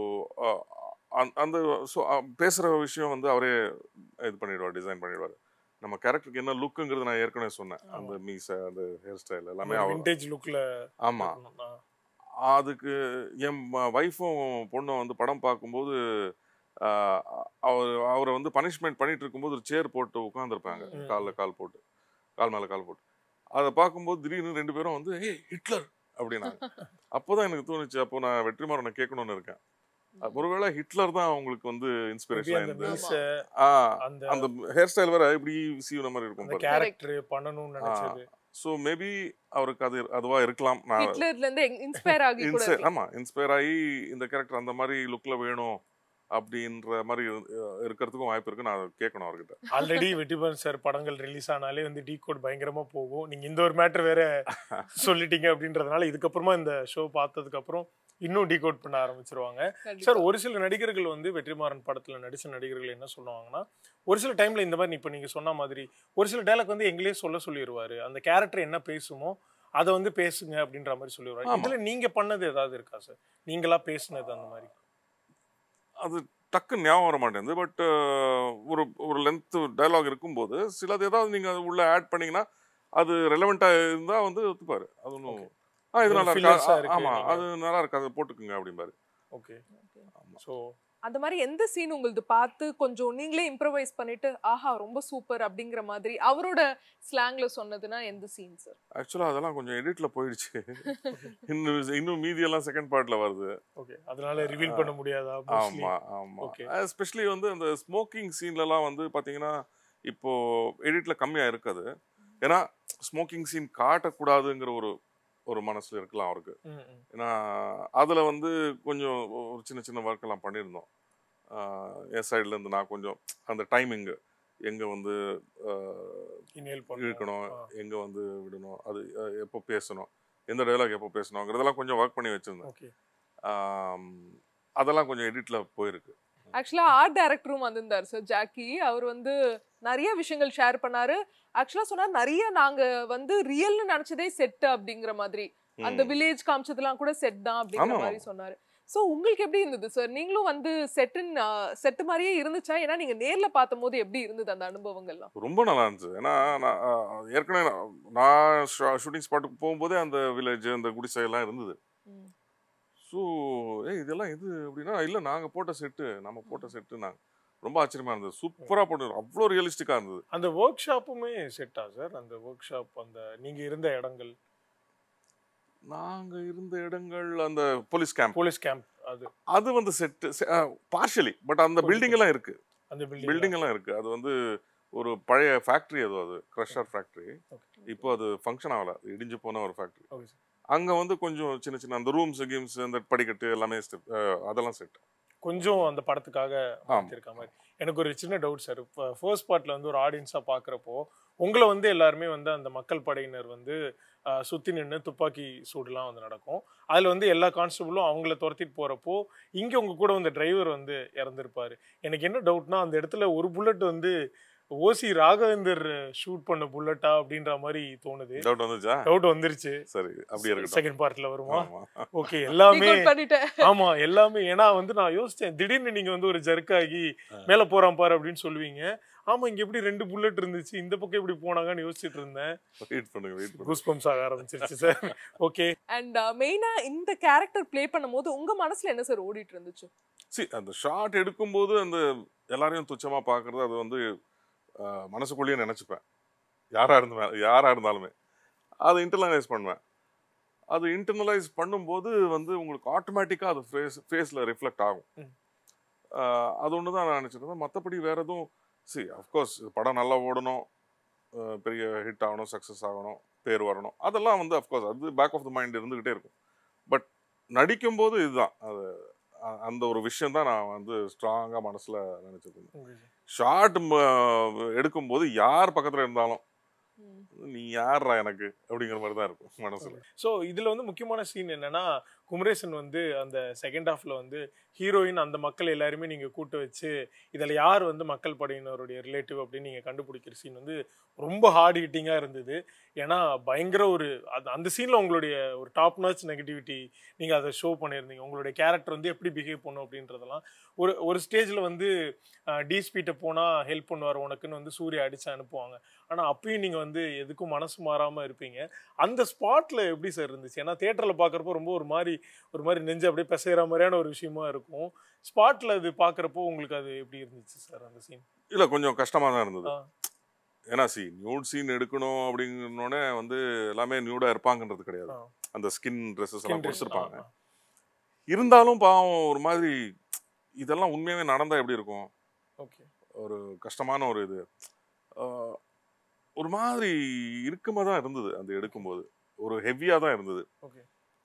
அந்த ஸோ பேசுகிற விஷயம் வந்து அவரே இது பண்ணிடுவார் டிசைன் பண்ணிடுவார் நம்ம கேரக்டருக்கு என்ன லுக்குங்கிறது நான் ஏற்கனவே சொன்னேன் அந்த மீசை அந்த ஹேர் ஸ்டைல் எல்லாமே அவர் விண்டேஜ் லுக்ல ஆமாம் அதுக்கு என் ஒய்ஃபும் பொண்ணும் வந்து படம் பார்க்கும்போது ஆஹ், அவர் அவரை வந்து பனிஷ்மெண்ட் பண்ணிட்டு இருக்கும்போது ஒரு சேர் போட்டு உட்காந்துருப்பாங்க ம். காலில் கால் போட்டு கால் மேலே கால் போட்டு அதை பார்க்கும்போது திடீர்னு ரெண்டு பேரும் வந்து ஏய் ஹிட்லர் அப்படின்னாங்க அப்போதான் எனக்கு தோணுச்சு அப்போ நான் வெற்றிமாறனை கேட்கணும்னு இருக்கேன் ஒருவேளை ஹிட்லர் தான் அவங்களுக்கு வந்து இன்ஸ்பிரேஷன் அந்த இருந்தது மீச ஆ அந்த அந்த ஹேர் ஸ்டைல் வேற இப்படி சீவன மாதிரி இருக்கும் அந்த பாருங்க கேரக்டர் பண்ணணும்னு நினைச்சது ஸோ மேபி அவருக்கு அது அதுவா இருக்கலாம் நான் ஹிட்லர்ல இருந்து இன்ஸ்பயர் ஆகி கூட இன்ஸ்பயர் ஆமா இன்ஸ்பயர் ஆகி இந்த கேரக்டர் அந்த மாதிரி லுக்ல வேணும் அப்படின்ற மாதிரி இரு- இருக்கிறதுக்கும் வாய்ப்பு இருக்கு நான் அதை கேட்கணும் அவர்கிட்ட ஆல்ரெடி வெட்டிபன் சார் படங்கள் ரிலீஸ் ஆனாலே வந்து டீ கோட் பயங்கரமா போகும் நீங்க இந்த ஒரு மேட்டர் வேற சொல்லிட்டீங்க அப்படின்றதுனால இதுக்கப்புறமா இந்த ஷோ பார்த்ததுக்கு அப்புறம் இன்னும் டீ கோட் பண்ண ஆரம்பிச்சிருவாங்க கண்டிப்பா. சார் ஒரு சில நடிகர்கள் வந்து வெற்றிமாறன் படத்துல நடிச்ச நடிகர்கள் என்ன சொல்லுவாங்கன்னா ஒரு சில டைம்ல இந்த மாதிரி இப்போ நீங்க சொன்ன மாதிரி ஒரு சில டைலாக் வந்து எங்களே சொல்ல சொல்லிடுவாரு அந்த கேரக்டர் என்ன பேசுமோ அதை வந்து பேசுங்க அப்படின்ற மாதிரி சொல்லிடுவாரு ஆமா. இதுல நீங்க பண்ணது ஏதாவது இருக்கா சார் நீங்களா பேசுனது அந்த மாதிரி அது டக்குன்னு ஞாபகம் வர மாட்டேங்குது பட் ஒரு ஒரு லென்த் டயலாக் இருக்கும்போது சிலது ஏதாவது நீங்க அது உள்ள ஆட் பண்ணீங்கன்னா அது ரெலவெண்டா இருந்தா வந்து ஒத்துப்பாரு அது ஒன்றும் ஆ இது ஒரு நல்லா fillers ஆ இருக்கா இருக்கு ஆமா நீங்க. அது நல்லா இருக்கு அதை போட்டுக்குங்க அப்படிம்பாரு ஓகே ஸோ அந்த மாதிரி எந்த சீன் உங்களுது பார்த்து கொஞ்சம் நீங்களே இம்ப்ரவைஸ் பண்ணிட்டு ஆஹா ரொம்ப சூப்பர் அப்படிங்கிற மாதிரி அவரோட ஸ்லாங்ல சொன்னதுன்னா எந்த சீன் சார் ஆக்சுவலா அதெல்லாம் கொஞ்சம் எடிட்ல போயிடுச்சு இன்னும் இன்னும் மீதியெல்லாம் செகண்ட் பார்ட்ல வருது ஓகே அதனால ரிவீல் பண்ண முடியாதா mostly? ஆமா ஆமா Okay. எஸ்பெஷலி வந்து அந்த ஸ்மோக்கிங் சீன்லலாம் வந்து பாத்தீங்கன்னா இப்போ எடிட்ல கம்மியா இருக்காது ஏன்னா ஸ்மோக்கிங் சீன் காட்டக்கூடாதுங்கிற ஒரு ஒரு மனசுல இருக்கலாம் அவருக்கு ம், ம். ஏன்னா அதுல வந்து கொஞ்சம் ஒரு சின்ன சின்ன ஒர்க் எல்லாம் பண்ணியிருந்தோம் ஆஹ் என் சைடுல இருந்து நான் கொஞ்சம் அந்த டைமிங்கு எங்க வந்து ஆஹ், Inhale பண்ணணும். இழுக்கணும் ஆ. எங்க வந்து விடணும் அது அஹ், எப்போ பேசணும் எந்த டைலாக் எப்போ பேசணுங்கிறதெல்லாம் கொஞ்சம் ஒர்க் பண்ணி வச்சிருந்தேன் ஓகே ஆம், அதெல்லாம் கொஞ்சம் எடிட்ல போயிருக்கு ஆக்சுவலா ஆர்ட் டைரக்டரும் வந்திருந்தார் சார் ஜாக்கி அவர் வந்து நிறைய விஷயங்கள் ஷேர் பண்ணாரு ஆக்சுவலா சொன்னார் நிறைய நாங்க வந்து ரியல்னு நினைச்சதே செட் அப்படிங்கிற மாதிரி அந்த வில்லேஜ் காமிச்சதெல்லாம் கூட செட் தான் அப்படிங்கிற ஆமா. மாதிரி சொன்னாரு சோ உங்களுக்கு எப்படி இருந்தது சார் நீங்களும் வந்து செட்டுன்னு செட்டு மாதிரியே இருந்துச்சா ஏன்னா நீங்க நேர்ல பார்த்தும் போது எப்படி இருந்தது அந்த அனுபவங்கள்லாம் ரொம்ப நல்லா இருந்துச்சு ஏன்னா நான் அஹ், ஏற்கனவே நான் நான் ஷூட்டிங் ஸ்பாட்டுக்கு போகும்போதே அந்த வில்லேஜ் அந்த குடிசை எல்லாம் இருந்தது ம். ஸோ ஏய் இதெல்லாம் இது அப்படின்னா இல்லை நாங்கள் போட்ட செட்டு நம்ம போட்ட செட்டு நாங்கள் ரொம்ப ஆச்சரியமா இருந்தது சூப்பராக போட்டு அவ்வளோ ரியலிஸ்டிக்காக இருந்தது அந்த ஒர்க் ஷாப்புமே செட்டா சார் அந்த ஒர்க் ஷாப் அந்த நீங்க இருந்த இடங்கள் நாங்கள் இருந்த இடங்கள் அந்த போலீஸ் கேம்ப் போலீஸ் கேம்ப் அது அது வந்து செட்டு பார்ஷலி பட் அந்த கொஞ்சம் பில்டிங் எல்லாம் இருக்கு அந்த பில்டிங் பில்டிங் எல்லாம் இருக்கு அது வந்து ஒரு பழைய ஃபேக்ட்ரி அது அது க்ரஷர் ஃபேக்ட்ரி இப்போ அது ஃபங்க்ஷன் ஆகல அது இடிஞ்சு போன ஒரு ஃபேக்ட்ரி ஓகே சார் அங்க வந்து கொஞ்சம் சின்ன சின்ன அந்த ரூம்ஸ் கேம்ஸ் அந்த படிக்கட்டு எல்லாமே step, அஹ், அதெல்லாம் செட் கொஞ்சம் அந்த படத்துக்காக மாத்திருக்க மாதிரி எனக்கு ஒரு சின்ன டவுட் சார் இப்போ ஃபர்ஸ்ட் பார்ட்ல வந்து ஒரு ஆடியன்ஸா பாக்குறப்போ உங்களை வந்து எல்லாருமே வந்து அந்த மக்கள் படையினர் வந்து ஆஹ், சுத்தி நின்று துப்பாக்கி சூடுலாம் வந்து நடக்கும் அதுல வந்து எல்லா கான்ஸ்டபிளும் அவங்கள துரத்திட்டு போறப்போ இங்க உங்க கூட வந்து டிரைவர் வந்து இறந்திருப்பாரு எனக்கு என்ன டவுட்னா அந்த இடத்துல ஒரு புல்லட் வந்து ஓசி ராகவேந்தர் ஷூட் பண்ண புல்லட்டா அப்படின்ற மாதிரி தோணுது டவுட் வந்துச்சா டவுட் வந்துருச்சு சரி அப்படியே இருக்கட்டும் செகண்ட் பார்ட்ல வருமா ஆமா. ஓகே எல்லாமே Decode பண்ணிட்டேன் ஆமா எல்லாமே ஏன்னா வந்து நான் யோசிச்சேன் திடீர்னு நீங்க வந்து ஒரு ஜர்க்காகி மேல போறான் பாரு அப்படின்னு சொல்லுவீங்க ஆமா இங்க எப்படி ரெண்டு புல்லட் இருந்துச்சு இந்த பக்கம் எப்படி போனாங்கன்னு யோசிச்சுட்டு இருந்தேன் வெயிட் பண்ணுங்க வெயிட் பண்ணுங்க கூஸ் பம்ப்ஸ் ஆக ஆரம்பிச்சிருச்சு சார் ஓகே அண்ட் மெயினா இந்த கேரக்டர் ப்ளே பண்ணும்போது உங்க மனசுல என்ன சார் ஓடிட்டு இருந்துச்சு சி அந்த ஷாட் எடுக்கும்போது அந்த எல்லாரையும் துச்சமா பார்க்கறது அது வந்து அஹ், மனசுக்குள்ளேயே நினைச்சுப்பேன் யாரா இருந்தா யாரா இருந்தாலுமே அதை இன்டர்னலைஸ் பண்ணுவேன் அது இன்டர்னலைஸ் பண்ணும்போது வந்து உங்களுக்கு ஆட்டோமேட்டிக்காக அது ஃபேஸ் ஃபேஸில் ரிஃப்ளெக்ட் ஆகும் ம். அஹ், அது ஒன்று தான் நான் நினச்சிருந்தேன் மற்றபடி வேற எதுவும் சி அஃப்கோர்ஸ் படம் நல்லா ஓடணும் அஹ், பெரிய ஹிட் ஆகணும் சக்ஸஸ் ஆகணும் பேர் வரணும் அதெல்லாம் வந்து அஃப்கோர்ஸ் அது பேக் ஆஃப் த மைண்ட் இருந்துக்கிட்டே இருக்கும் பட் நடிக்கும்போது இதுதான் அது அ- அந்த ஒரு விஷயம் தான் நான் வந்து ஸ்ட்ராங்காக மனசில் நினச்சிட்டு இருந்தேன் ஷார்ட் எடுக்கும்போது யார் பக்கத்தில் இருந்தாலும் ம். நீ யார்ரா எனக்கு அப்படிங்கிற மாதிரி தான் இருக்கும் மனசுல ஸோ இதுல வந்து முக்கியமான சீன் என்னன்னா குமரேசன் வந்து அந்த செகண்ட் ஹாஃப்ல வந்து ஹீரோயின் அந்த மக்கள் எல்லாருமே நீங்க கூட்டு வச்சு இதுல யார் வந்து மக்கள் படையினருடைய ரிலேட்டிவ் அப்படின்னு நீங்க கண்டுபிடிக்கிற சீன் வந்து ரொம்ப ஹார்ட் ஹிட்டிங்கா இருந்தது ஏன்னா பயங்கர ஒரு அது- அந்த சீன்ல உங்களுடைய ஒரு டாப் நாச் நெகட்டிவிட்டி நீங்க அதை ஷோ பண்ணியிருந்தீங்க உங்களுடைய கேரக்டர் வந்து எப்படி பிஹேவ் பண்ணும் அப்படின்றதெல்லாம் ஒரு ஒரு ஸ்டேஜ்ல வந்து டிஸ்பீட்ட போனா ஹெல்ப் பண்ணுவார் உனக்குன்னு வந்து சூர்யா அடிச்சு அனுப்புவாங்க ஆனா அப்பயும் நீங்க வந்து எதுக்கும் மனசு மாறாம இருப்பீங்க அந்த ஸ்பாட்ல எப்படி சார் இருந்துச்சு ஏன்னா தியேட்டர்ல பாக்குறப்போ ரொம்ப ஒரு மாதிரி ஒரு மாதிரி நெஞ்சு அப்படியே பிசைற மாதிரியான ஒரு விஷயமா இருக்கும் ஸ்பாட்ல அது பாக்குறப்போ உங்களுக்கு அது எப்படி இருந்துச்சு சார் அந்த சீன் இல்ல கொஞ்சம் கஷ்டமா தான் இருந்தது ஆ. ஏன்னா சி நியூட் சீன் எடுக்கணும் அப்படிங்கனோடனே வந்து எல்லாமே நியூடா இருப்பாங்கன்றது கிடையாது ஆ. அந்த ஸ்கின் ட்ரெஸ்ஸஸ் எல்லாம் கொடுத்துருப்பாங்க ஆ, இருந்தாலும் பாவம் ஒரு மாதிரி இதெல்லாம் உண்மையாவே நடந்தா எப்படி இருக்கும் ஓகே ஒரு கஷ்டமான ஒரு இது ஆஹ், ஒரு மாதிரி இறுக்கமாக தான் இருந்தது அந்த எடுக்கும்போது ஒரு ஹெவியாக தான் இருந்தது ஓகே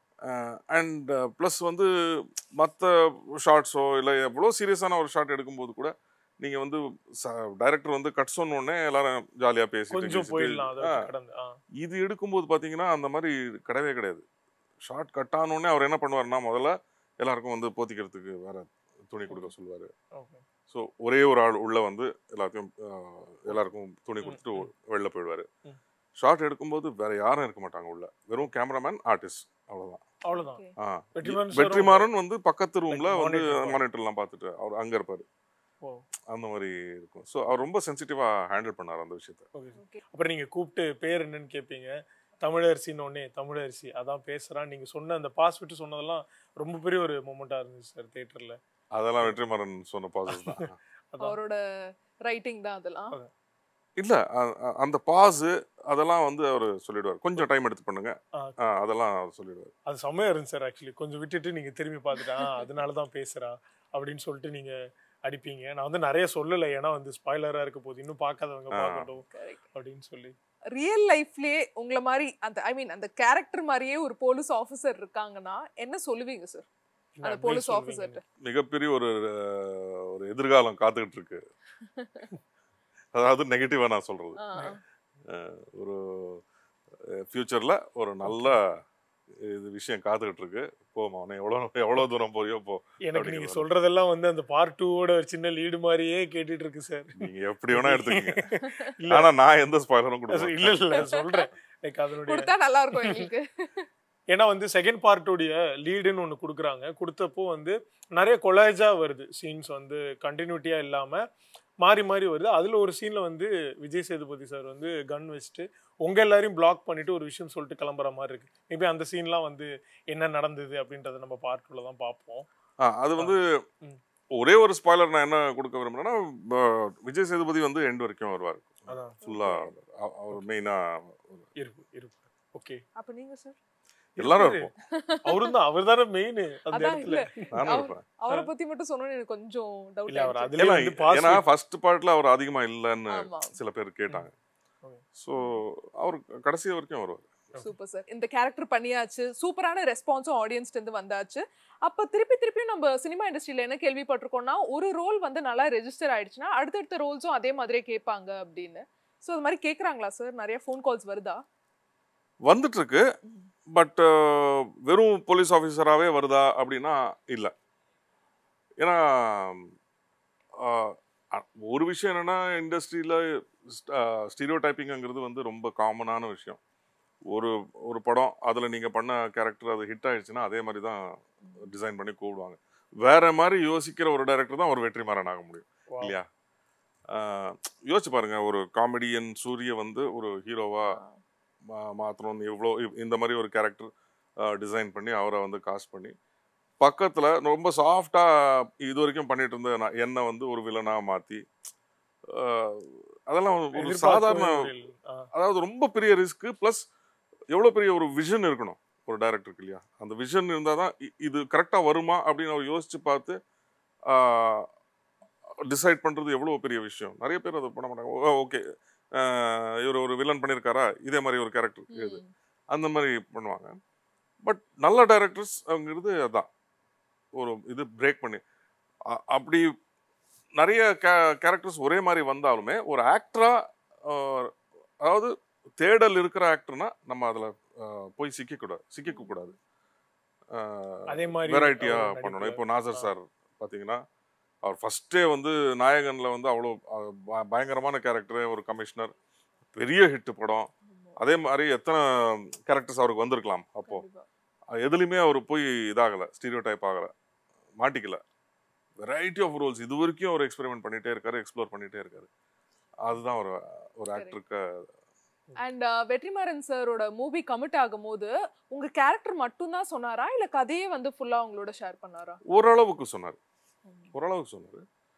அண்ட் ப்ளஸ் வந்து மற்ற ஷார்ட்ஸோ இல்லை எவ்வளோ சீரியஸான ஒரு ஷார்ட் எடுக்கும்போது கூட நீங்கள் வந்து டைரக்டர் வந்து கட் சொன்ன உடனே எல்லாரும் ஜாலியாக பேசிட்டு கொஞ்சம் பேசிட்டு, போயிடலாம் அதை ஆ, விட்டு கடந்து ஆ இது எடுக்கும்போது பார்த்தீங்கன்னா அந்த மாதிரி கிடையவே கிடையாது ஷார்ட் கட் ஆனோடனே அவர் என்ன பண்ணுவாருன்னா முதல்ல எல்லாருக்கும் வந்து போத்திக்கிறதுக்கு வேற துணி கொடுக்க சொல்லுவார் ஓகே ஸோ ஒரே ஒரு ஆள் உள்ள வந்து எல்லாத்தையும் ஆஹ், எல்லாருக்கும் துணி கொடுத்துட்டு ம். வெளில போயிடுவாரு ம். ஷார்ட் எடுக்கும்போது வேற யாரும் இருக்க மாட்டாங்க உள்ள வெறும் கேமராமேன் ஆர்டிஸ்ட் அவ்வளவுதான் அவ்வளவுதான் Okay. ஆ. வெற்றிமாறன் sir வெற்றிமாறன் வந்து பக்கத்து ரூம்ல Like வந்து monitor பார்த்து. மானிட்டர்லாம் பார்த்துட்டு அவர் அங்க இருப்பாரு ஓ அந்த மாதிரி இருக்கும் ஸோ அவர் ரொம்ப சென்சிட்டிவா ஹேண்டில் பண்ணார் அந்த விஷயத்த ஓகே Okay. அப்புறம் நீங்க கூப்பிட்டு பேர் என்னன்னு கேட்பீங்க தமிழரசின்னு ஒன்னே தமிழரசி அதான் பேசுறான் நீங்க சொன்ன அந்த பாஸ் விட்டு சொன்னதெல்லாம் ரொம்ப பெரிய ஒரு மூமெண்டா இருந்துச்சு சார் தியேட்டர்ல அதெல்லாம் வெற்றிமாறன் சொன்ன பாசஸ் தான் அதான் அவரோட ரைட்டிங் தான் அதெல்லாம் இல்ல அ- அ- அந்த பாஸ் அதெல்லாம் வந்து அவர் சொல்லிடுவார் கொஞ்சம் டைம் எடுத்து பண்ணுங்க ஆ. ஆ, அதெல்லாம் அவர் சொல்லிடுவார் அது செம்மையா இருந்துச்சு சார் ஆக்சுவலி கொஞ்சம் விட்டுட்டு நீங்க திரும்பி பார்த்துட்டா அதனால தான் பேசுறா அப்படின்னு சொல்லிட்டு நீங்க அடிப்பீங்க நான் வந்து நிறைய சொல்லலை ஏன்னா வந்து ஸ்பாய்லரா இருக்க போகுது இன்னும் பார்க்காதவங்க ஆ. பார்க்கட்டும் கரெக்ட் அப்படின்னு சொல்லி ரியல் லைஃப்லயே உங்கள மாதிரி அந்த ஐ மீன் அந்த கேரக்டர் மாதிரியே ஒரு போலீஸ் ஆஃபீஸர் இருக்காங்கன்னா என்ன சொல்லுவீங்க சார் என்ன அந்த advice போலீஸ் சொல்லுவீங்க? ஆஃபீஸர்ட்ட மிகப்பெரிய ஒரு அஹ், ஒரு எதிர்காலம் காத்துக்கிட்டு இருக்கு அதாவது நெகட்டிவா நான் சொல்றது அஹ், ஒரு ஃபியூச்சர்ல ஒரு நல்ல இது விஷயம் காத்துக்கிட்டு இருக்கு போமா அவனை எவ்வளவு எவ்வளவு தூரம் போறியோ போ எனக்கு நீங்க அப்படிங்கிற சொல்றதெல்லாம் வந்து அந்த பார்ட் டூவோட ஒரு சின்ன லீடு மாதிரியே கேட்டுட்டு இருக்கு சார் நீங்க எப்படி வேணா எடுத்துக்கீங்க இல்ல ஆனா நான் எந்த ஸ்பாயிலரும் கொடுப்பேன் இல்ல இல்ல சொல்றேன் லைக் அதனுடைய கொடுத்தா நல்லா இருக்கும் எங்களுக்கு ஏன்னா வந்து செகண்ட் பார்ட்டுடைய லீடுன்னு ஒன்று கொடுக்குறாங்க கொடுத்தப்போ வந்து நிறைய கொலாஜா வருது சீன்ஸ் வந்து கண்டினியூட்டியா இல்லாம மாறி மாறி வருது அதுல ஒரு சீன்ல வந்து விஜய் சேதுபதி சார் வந்து கன் வச்சுட்டு உங்க எல்லாரையும் பிளாக் பண்ணிட்டு ஒரு விஷயம் சொல்லிட்டு கிளம்புற மாதிரி இருக்கு மேபி அந்த சீன்லாம் வந்து என்ன நடந்தது அப்படின்றத நம்ம பார்ட் டூல தான் பார்ப்போம் ஆ, அது வந்து ம். ஒரே ஒரு ஸ்பாய்லர் நான் என்ன கொடுக்க விரும்புறேன்னா ப- விஜய் சேதுபதி வந்து எண்ட் வரைக்கும் வருவார் அதான் ஃபுல்லா அவர் மெயினா இருக்கு இருக்கு ஓகே அப்ப நீங்க சார் எல்லாரும் இருப்போம் அவரும் தான் அவர் தானே மெயின் அந்த அதான் இடத்துல இல்ல நானும் அவர்- இருப்பேன் அவரை பத்தி மட்டும் சொன்னோன்னு எனக்கு கொஞ்சம் இல்ல அவர் டவுட் அதுல ஏன்னா வந்து பாஸ் ஏன்னா ஃபர்ஸ்ட் பார்ட்ல அவர் அதிகமா இல்லைன்னு ஆமா சில பேர் கேட்டாங்க Okay. ஸோ அவர் கடைசி வரைக்கும் வருவார் சூப்பர் சார் இந்த கேரக்டர் பண்ணியாச்சு சூப்பரான ரெஸ்பான்ஸும் ஆடியன்ஸ்ல இருந்து வந்தாச்சு அப்ப திருப்பி திருப்பியும் நம்ம சினிமா இண்டஸ்ட்ரியில என்ன கேள்விப்பட்டிருக்கோம்னா ஒரு ரோல் வந்து நல்லா ரெஜிஸ்டர் ஆயிடுச்சுன்னா அடுத்தடுத்த ரோல்ஸும் அதே மாதிரியே கேட்பாங்க அப்படின்னு ஸோ அது மாதிரி கேக்குறாங்களா சார் நிறைய ஃபோன் கால்ஸ் வருதா வந்துட்டு இருக்கு பட் வெறும் போலீஸ் ஆஃபீஸராகவே வருதா அப்படின்னா இல்லை ஏன்னா ஆஹ், அ- ஒரு விஷயம் என்னன்னா இண்டஸ்ட்ரியில் ஸ்டீரியோ டைப்பிங்கிறது வந்து ரொம்ப காமனான விஷயம் ஒரு ஒரு படம் அதில் நீங்கள் பண்ண கேரக்டர் அது ஹிட் ஆயிடுச்சுன்னா அதே மாதிரி தான் டிசைன் பண்ணி கூப்பிடுவாங்க வேற மாதிரி யோசிக்கிற ஒரு டைரக்டர் தான் ஒரு வெற்றிமாறன் ஆக முடியும் Wow. இல்லையா ஆஹ், யோசிச்சு பாருங்க ஒரு காமெடியன் சூரிய வந்து ஒரு ஹீரோவா மா மாற்றணும் எவ்வளோ இ- இந்த மாதிரி ஒரு கேரக்டர் டிசைன் பண்ணி அவரை வந்து காஸ்ட் பண்ணி பக்கத்தில் ரொம்ப சாஃப்டாக இது வரைக்கும் பண்ணிட்டு இருந்த நான் என்னை வந்து ஒரு வில்லனாக மாற்றி அதெல்லாம் ஒரு எதிர்பார்க்கவே சாதாரண இல்லை. ஆ, அதாவது ரொம்ப பெரிய ரிஸ்க்கு ப்ளஸ் எவ்வளோ பெரிய ஒரு விஷன் இருக்கணும் ஒரு டைரக்டருக்கு இல்லையா அந்த விஷன் இருந்தால் தான் இ- இது கரெக்டாக வருமா அப்படின்னு அவர் யோசிச்சு பார்த்து டிசைட் பண்ணுறது எவ்வளோ பெரிய விஷயம் நிறைய பேர் அதை பண்ண மாட்டாங்க ஓகே இவர் ஒரு வில்லன் பண்ணியிருக்காரா இதே மாதிரி ஒரு கேரக்டர் இது ம். அந்த மாதிரி பண்ணுவாங்க பட் நல்ல டைரக்டர்ஸ் அவங்கிறது அதான் ஒரு இது பிரேக் பண்ணி அ- அப்படி நிறைய கேரக்டர்ஸ் ஒரே மாதிரி வந்தாலுமே ஒரு ஆக்டரா அதாவது தேடல் இருக்கிற ஆக்டர்னா நம்ம அதில் போய் சிக்கக்கூடாது சிக்கிக்க கூடாது அதே மாதிரி வெரைட்டியா அவர் பண்ணணும் நடிப்புல. இப்போ நாசர் ஆ. சார் பாத்தீங்கன்னா அவர் ஃபர்ஸ்டே வந்து நாயகன்ல வந்து அவ்வளோ அஹ், ப- பயங்கரமான கேரக்டர் ஒரு கமிஷனர் பெரிய ஹிட் படம் அதே மாதிரி எத்தனை கேரக்டர்ஸ் அவருக்கு வந்திருக்கலாம் அப்போ கண்டிப்பா. எதுலையுமே அவர் போய் இதாகல ஸ்டீரியோ டைப் ஆகல மாட்டிக்கல வெரைட்டி ஆஃப் ரோல்ஸ் இது வரைக்கும் அவர் எக்ஸ்பெரிமெண்ட் பண்ணிட்டே இருக்காரு எக்ஸ்ப்ளோர் பண்ணிட்டே இருக்காரு அதுதான் ஒரு ஒரு Correct. ஆக்டருக்கு அண்ட் வெற்றிமாறன் சாரோட மூவி கமிட் ஆகும்போது உங்க கேரக்டர் மட்டும் தான் சொன்னாரா இல்ல கதையே வந்து ஃபுல்லா உங்களோட ஷேர் பண்ணாரா ஓரளவுக்கு சொன்னார் ஓரளவுக்கு சொன்னார்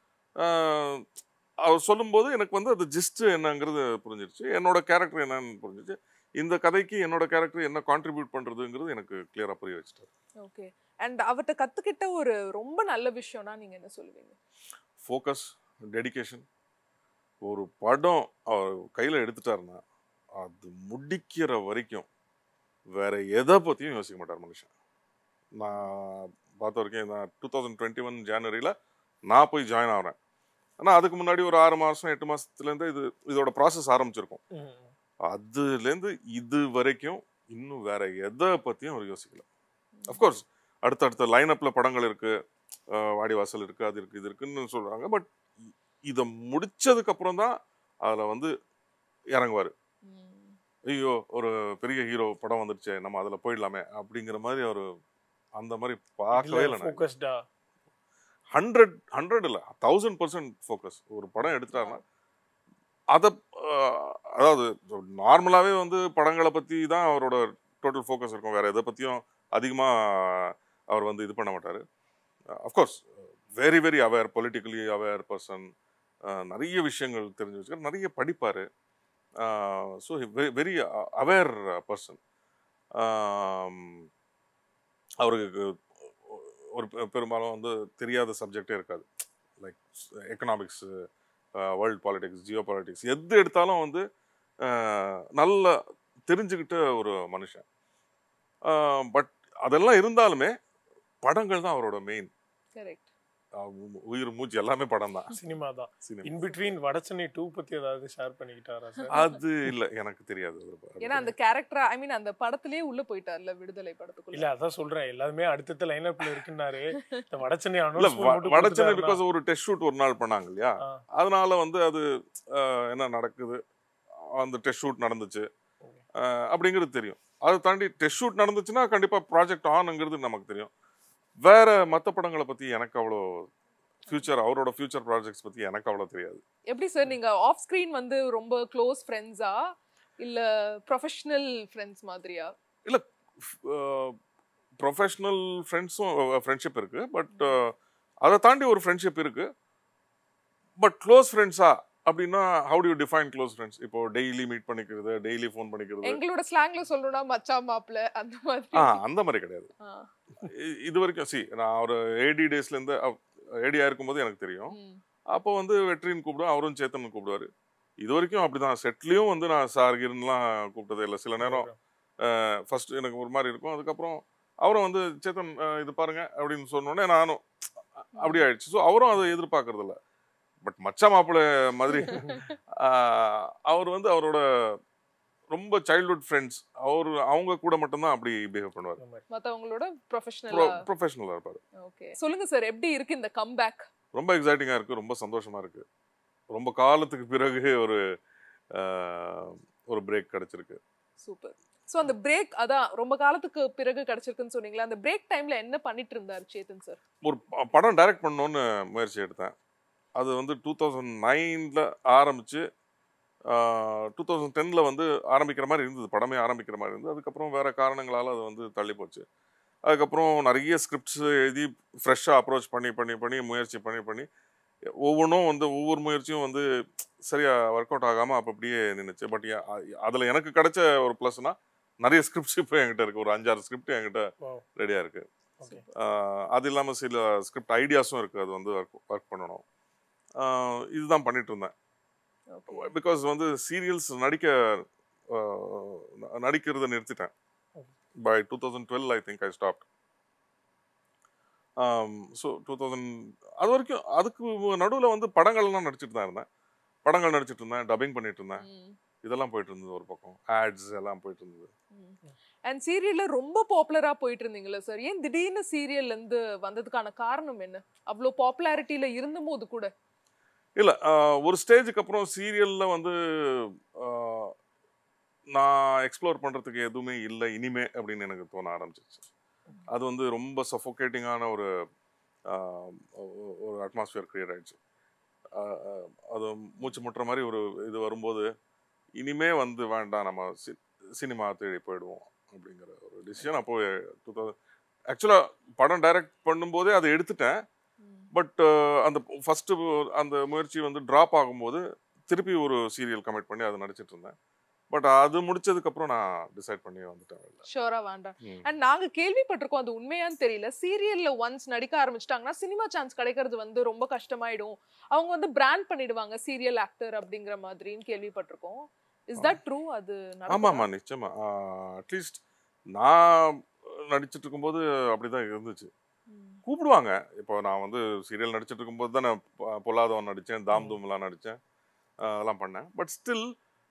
அவர் சொல்லும்போது எனக்கு வந்து அது ஜிஸ்ட் என்னங்கிறது புரிஞ்சிருச்சு என்னோட கேரக்டர் என்னன்னு புரிஞ்சிருச்சு இந்த கதைக்கு என்னோட கேரக்டர் என்ன கான்ட்ரிபியூட் பண்றதுங்கிறது எனக்கு கிளியரா புரிய வச்சுட்டாரு ஓகே அண்ட் அவர்ட்ட கத்துக்கிட்ட ஒரு ரொம்ப நல்ல விஷயம்னா நீங்க என்ன சொல்லுவீங்க ஃபோக்கஸ் டெடிகேஷன் ஒரு படம் அவர் கையில் எடுத்துட்டாருன்னா அது முடிக்கிற வரைக்கும் வேற எதை பற்றியும் யோசிக்க மாட்டார் மனுஷன் நான் பார்த்த வரைக்கும் நான் டூ தௌசண்ட் டுவெண்ட்டி ஒன் ஜனவரியில் நான் போய் ஜாயின் ஆகிறேன் ஆனால் அதுக்கு முன்னாடி ஒரு ஆறு மாதம் எட்டு மாதத்துலேருந்து இது இதோட ப்ராசஸ் ஆரம்பிச்சிருக்கும் ம். அதுலேருந்து இது வரைக்கும் இன்னும் வேற எதை பற்றியும் அவர் யோசிக்கல அஃப்கோர்ஸ் அடுத்தடுத்த லைனப்பில் படங்கள் இருக்கு அஹ் வாடி வாசல் இருக்கு அது இருக்கு இது இருக்குன்னு சொல்றாங்க பட் இதை முடிச்சதுக்கு அப்புறம் தான் அதில் வந்து இறங்குவார் ம். ஐயோ ஒரு பெரிய ஹீரோ படம் வந்துடுச்சே நம்ம அதில் போயிடலாமே அப்படிங்கிற மாதிரி அவர் அந்த மாதிரி பார்க்கவே இல்லை நான் ஃபோக்கஸ்டா ஹண்ட்ரட் ஹண்ட்ரட் இல்லை தௌசண்ட் பர்சன்ட் ஃபோக்கஸ் ஒரு படம் எடுத்துட்டாருன்னா அதை அதாவது நார்மலாகவே வந்து படங்களை பற்றி தான் அவரோட டோட்டல் ஃபோக்கஸ் இருக்கும் வேற எதை பற்றியும் அதிகமாக அவர் வந்து இது பண்ண மாட்டார் of course very very aware politically aware person நிறைய விஷயங்கள் தெரிஞ்சு வச்சுக்க நிறைய படிப்பார் ஸோ வெரி அவேர் பர்சன் அவருக்கு ஒரு பெ- பெரும்பாலும் வந்து தெரியாத சப்ஜெக்டே இருக்காது like economics world politics geopolitics எது எடுத்தாலும் வந்து அஹ், நல்ல தெரிஞ்சுக்கிட்ட ஒரு மனுஷன் பட் அதெல்லாம் இருந்தாலுமே படங்கள் தான் அவரோட மெயின் கரெக்ட் உயிர் மூச்சு எல்லாமே படம் தான் சினிமா தான் cinema in between Vada Chennai two பத்தி ஏதாவது ஷேர் பண்ணிக்கிட்டாரா சார் அது இல்ல எனக்கு தெரியாது அது ப- ஏன்னா அந்த கேரக்டர் ஐ மீன் அந்த படத்திலேயே உள்ள போயிட்டார்ல விடுதலை படத்துக்குள்ள இல்ல அதான் சொல்றேன் எல்லாருமே அடுத்தடுத்த லைனப்ல இருக்குன்னாரு இந்த வடச்சென்னை இல்ல announcement வ- மட்டும் வடச்சென்னை கொடுத்துட்டாருன்னா- பிகாஸ் ஒரு டெஸ்ட் ஷூட் ஒரு நாள் பண்ணாங்க இல்லையா ஆ. அதனால வந்து அது அஹ், என்ன நடக்குது அந்த டெஸ்ட் ஷூட் நடந்துச்சு Okay. அஹ், அப்படிங்கிறது தெரியும் அதை தாண்டி டெஸ்ட் ஷூட் நடந்துச்சுன்னா கண்டிப்பா ப்ராஜெக்ட் ஆனுங்கிறது நமக்கு தெரியும் வேற மற்ற படங்களை பத்தி எனக்கு அவ்வளோ ஃபியூச்சர் அவரோட ஃபியூச்சர் ப்ராஜெக்ட்ஸ் பத்தி எனக்கு அவ்வளோ தெரியாது எப்படி சார் நீங்க ஆஃப் ஸ்கிரீன் வந்து ரொம்ப க்ளோஸ் ஃப்ரெண்ட்ஸா இல்ல ப்ரொஃபஷனல் ஃப்ரெண்ட்ஸ் மாதிரியா ப்ரொஃபஷ்னல் ஃப்ரெண்ட்ஸும் ஃப்ரெண்ட்ஷிப் இருக்கு பட் அதை தாண்டி ஒரு ஃப்ரெண்ட்ஷிப் இருக்கு பட் க்ளோஸ் ஃப்ரெண்ட்ஸா அப்படின்னா how to you define close friends இப்போ டெய்லி மீட் பண்ணிக்கிறது டெய்லி ஃபோன் பண்ணிக்கிறது எங்களோட ஸ்லாங்ல சொல்லணும்னா மச்சா மாப்ள அந்த மாதிரி ஆ அந்த மாதிரி கிடையாது ஆ. இ- இது வரைக்கும் சி நான் ஒரு ஏடி டேஸ்லேருந்து ஏடியா இருக்கும்போது எனக்கு தெரியும் ம். அப்போ வந்து வெற்றின்னு கூப்பிடுவேன் அவரும் சேத்தன் கூப்பிடுவாரு இது வரைக்கும் அப்படிதான் செட்லேயும் வந்து நான் சார் கிருன்லாம் கூப்பிட்டதே இல்லை சில நேரம் ஃபர்ஸ்ட் எனக்கு ஒரு மாதிரி இருக்கும் அதுக்கப்புறம் அவரும் வந்து சேத்தன் அஹ், இது பாருங்க அப்படின்னு சொன்னோடனே நானும் அப்படி ஆயிடுச்சு ஸோ அவரும் அதை எதிர்பார்க்கறது இல்ல பட் மச்சா மாப்பிள்ளை மாதிரி அஹ், அவர் வந்து அவரோட ரொம்ப சைல்ட்ஹுட் ஃப்ரெண்ட்ஸ் அவர் அவங்க கூட மட்டும்தான் அப்படி பிஹேவ் பண்ணுவார் இந்த மாதிரி. மத்தவங்களோட ப்ரொஃபஷனலா ப்ரொஃபஷனலாக இருப்பார் ஓகே சொல்லுங்க சார் எப்படி இருக்கு இந்த கம்பேக் ரொம்ப எக்ஸைட்டிங்காக இருக்கு ரொம்ப சந்தோஷமா இருக்கு ரொம்ப காலத்துக்கு பிறகு ஒரு அஹ், ஒரு பிரேக் கிடைச்சிருக்கு சூப்பர் சோ அந்த பிரேக் அதான் ரொம்ப காலத்துக்கு பிறகு கிடைச்சிருக்குன்னு சொன்னீங்களா அந்த பிரேக் டைம்ல என்ன பண்ணிட்டு இருந்தாரு சேத்தன் சார் ஒரு ப- படம் டைரக்ட் பண்ணணும்னு முயற்சி எடுத்தேன் அது வந்து டூ தௌசண்ட் நைனில் ஆரம்பிச்சு டூ தௌசண்ட் டெனில் வந்து ஆரம்பிக்கிற மாதிரி இருந்தது படமே ஆரம்பிக்கிற மாதிரி இருந்தது அதுக்கப்புறம் வேற காரணங்களால் அது வந்து தள்ளி போச்சு அதுக்கப்புறம் நிறைய ஸ்கிரிப்ட்ஸ் எழுதி ஃப்ரெஷ்ஷாக அப்ரோச் பண்ணி பண்ணி பண்ணி முயற்சி பண்ணி பண்ணி ஒவ்வொன்றும் வந்து ஒவ்வொரு முயற்சியும் வந்து சரியா ஒர்க் அவுட் ஆகாமல் அப்போ அப்படியே நின்றுச்சு பட் அதில் எனக்கு கிடைச்ச ஒரு ப்ளஸ்னா நிறைய ஸ்கிரிப்ட்ஸ் இப்போ என்கிட்ட இருக்கு ஒரு அஞ்சாறு ஸ்கிரிப்ட் என்கிட்ட Wow. ரெடியாக இருக்கு Okay. ஆஹ் அது இல்லாமல் சில ஸ்கிரிப்ட் ஐடியாஸும் இருக்குது அது வந்து ஒர்க் ஒர்க் பண்ணணும் ஆஹ் இதுதான் பண்ணிட்டு இருந்தேன் ஓகே பிகாஸ் வந்து சீரியல்ஸ் நடிக்க ஆஹ் ந- நடிக்கிறத நிறுத்திட்டேன் by two thousand twelve I think I stop so two thousand அது வரைக்கும் அதுக்கு நடுவில் வந்து படங்கள்லாம் நடிச்சிட்டு தான் இருந்தேன் படங்கள் நடிச்சிட்டு இருந்தேன் டப்பிங் பண்ணிட்டு இருந்தேன் இதெல்லாம் போயிட்டு இருந்தது ஒரு பக்கம் ஆட்ஸ் எல்லாம் போயிட்டு இருந்தது அண்ட் சீரியல்ல ரொம்ப பாப்புலரா போயிட்டு இருந்தீங்களா சார் ஏன் திடீர்னு சீரியல்ல இருந்து வந்ததுக்கான காரணம் என்ன அவ்வளோ பாப்புலாரிட்டியில இருந்தபோது கூட இல்லை ஒரு ஸ்டேஜுக்கு அப்புறம் சீரியலில் வந்து ஆஹ், நான் எக்ஸ்ப்ளோர் பண்ணுறதுக்கு எதுவுமே இல்லை இனிமே அப்படின்னு எனக்கு தோண ஆரம்பிச்சிச்சு அது வந்து ரொம்ப சஃபோகேட்டிங்கான ஒரு ஆஹ், ஒ- ஒரு அட்மாஸ்பியர் கிரியேட் ஆயிடுச்சு ஆஹ், ஆஹ், அது மூச்சு முட்டுற மாதிரி ஒரு இது வரும்போது இனிமே வந்து வேண்டாம் நம்ம சி சினிமா தேடி போயிடுவோம் அப்படிங்கிற ஒரு டிசிஷன் அப்போ டூ தௌசண்ட் ஆக்சுவலாக படம் டைரக்ட் பண்ணும்போதே அதை எடுத்துட்டேன் பட் அந்த ஃபர்ஸ்ட் அந்த முயற்சி வந்து ட்ராப் ஆகும்போது திருப்பி ஒரு சீரியல் கமிட் பண்ணி அதை நடிச்சிட்டு இருந்தேன் பட் அது முடிச்சதுக்கு அப்புறம் நான் டிசைட் பண்ணி வந்துட்டேன் வெளில. ஷோரா வேண்டாம் ம். அண்ட் நாங்க கேள்விப்பட்டிருக்கோம் அது உண்மையான்னு தெரியல சீரியல்ல ஒன்ஸ் நடிக்க ஆரம்பிச்சிட்டாங்கன்னா சினிமா சான்ஸ் கிடைக்கிறது வந்து ரொம்ப கஷ்டமாயிடும் அவங்க வந்து பிராண்ட் பண்ணிடுவாங்க சீரியல் ஆக்டர் அப்படிங்கிற மாதிரின்னு கேள்விப்பட்டிருக்கோம் இஸ் தட் ட்ரூ அது ஆமா நடக்குதா? ஆமா நிச்சயமா அட்லீஸ்ட் நான் நடிச்சிட்டு இருக்கும்போது அப்படிதான் இருந்துச்சு ம். கூப்பிடுவாங்க இப்போ நான் வந்து சீரியல் நடிச்சிட்டு இருக்கும்போது தான் நான் பொ- பொல்லாதவன் நடித்தேன் தாம் தூம்லாம் நடித்தேன் அதெல்லாம் பண்ணேன் பட் ஸ்டில்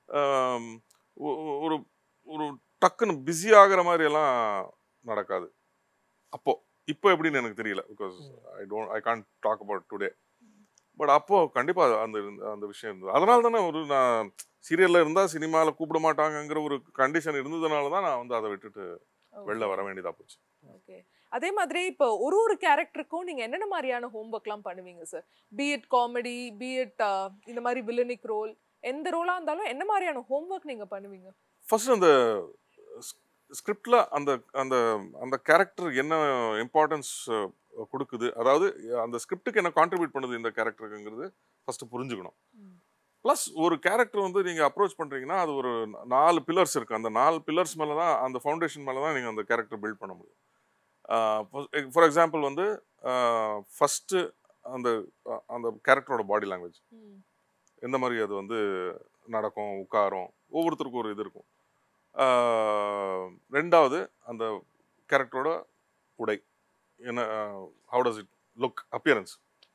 ஒரு ஒரு டக்குன்னு பிஸி ஆகுற மாதிரி எல்லாம் நடக்காது அப்போ இப்போ எப்படின்னு எனக்கு தெரியல because I don't I can't talk about today but அப்போ கண்டிப்பா அந்த அந்த விஷயம் இருந்தது அதனால தானே ஒரு நான் சீரியல்ல இருந்தா சினிமால கூப்பிட மாட்டாங்கங்கிற ஒரு கண்டிஷன் இருந்ததுனால தான் நான் வந்து அதை விட்டுட்டு வெளில வர வேண்டியதா போச்சு ஓகே அதே மாதிரி இப்போ ஒரு ஒரு கேரக்டருக்கும் நீங்க என்னென்ன மாதிரியான ஹோம்ஒர்க்லாம் பண்ணுவீங்க சார் பிஎட் காமெடி பிஎட் இந்த மாதிரி வில்லனிக் ரோல் எந்த ரோலா இருந்தாலும் என்ன மாதிரியான ஹோம்ஒர்க் நீங்க பண்ணுவீங்க ஃபர்ஸ்ட் அந்த ஸ்கிரிப்ட்ல அந்த அந்த அந்த கேரக்டர் என்ன இம்பார்ட்டன்ஸ் கொடுக்குது அதாவது அந்த ஸ்கிரிப்டுக்கு என்ன கான்ட்ரிபியூட் பண்ணுது இந்த கேரக்டருக்குங்கிறது ஃபர்ஸ்ட் புரிஞ்சுக்கணும் ம். ப்ளஸ் ஒரு கேரக்டர் வந்து நீங்க அப்ரோச் பண்றீங்கன்னா அது ஒரு நாலு பில்லர்ஸ் இருக்கு அந்த நாலு பில்லர்ஸ் மேல தான் அந்த ஃபவுண்டேஷன் மேல தான் நீங்க அந்த கேரக்டர் பில்ட் பண்ண முடியும் ஃபார் எக்ஸாம்பிள் வந்து ஃபர்ஸ்ட் அந்த அந்த கேரக்டரோட பாடி லாங்குவேஜ் ம். எந்த மாதிரி அது வந்து நடக்கும் உட்காரும் ஒவ்வொருத்தருக்கும் ஒரு இது இருக்கும் ஆஹ் ரெண்டாவது அந்த கேரக்டரோட உடை என்ன how does it look appearance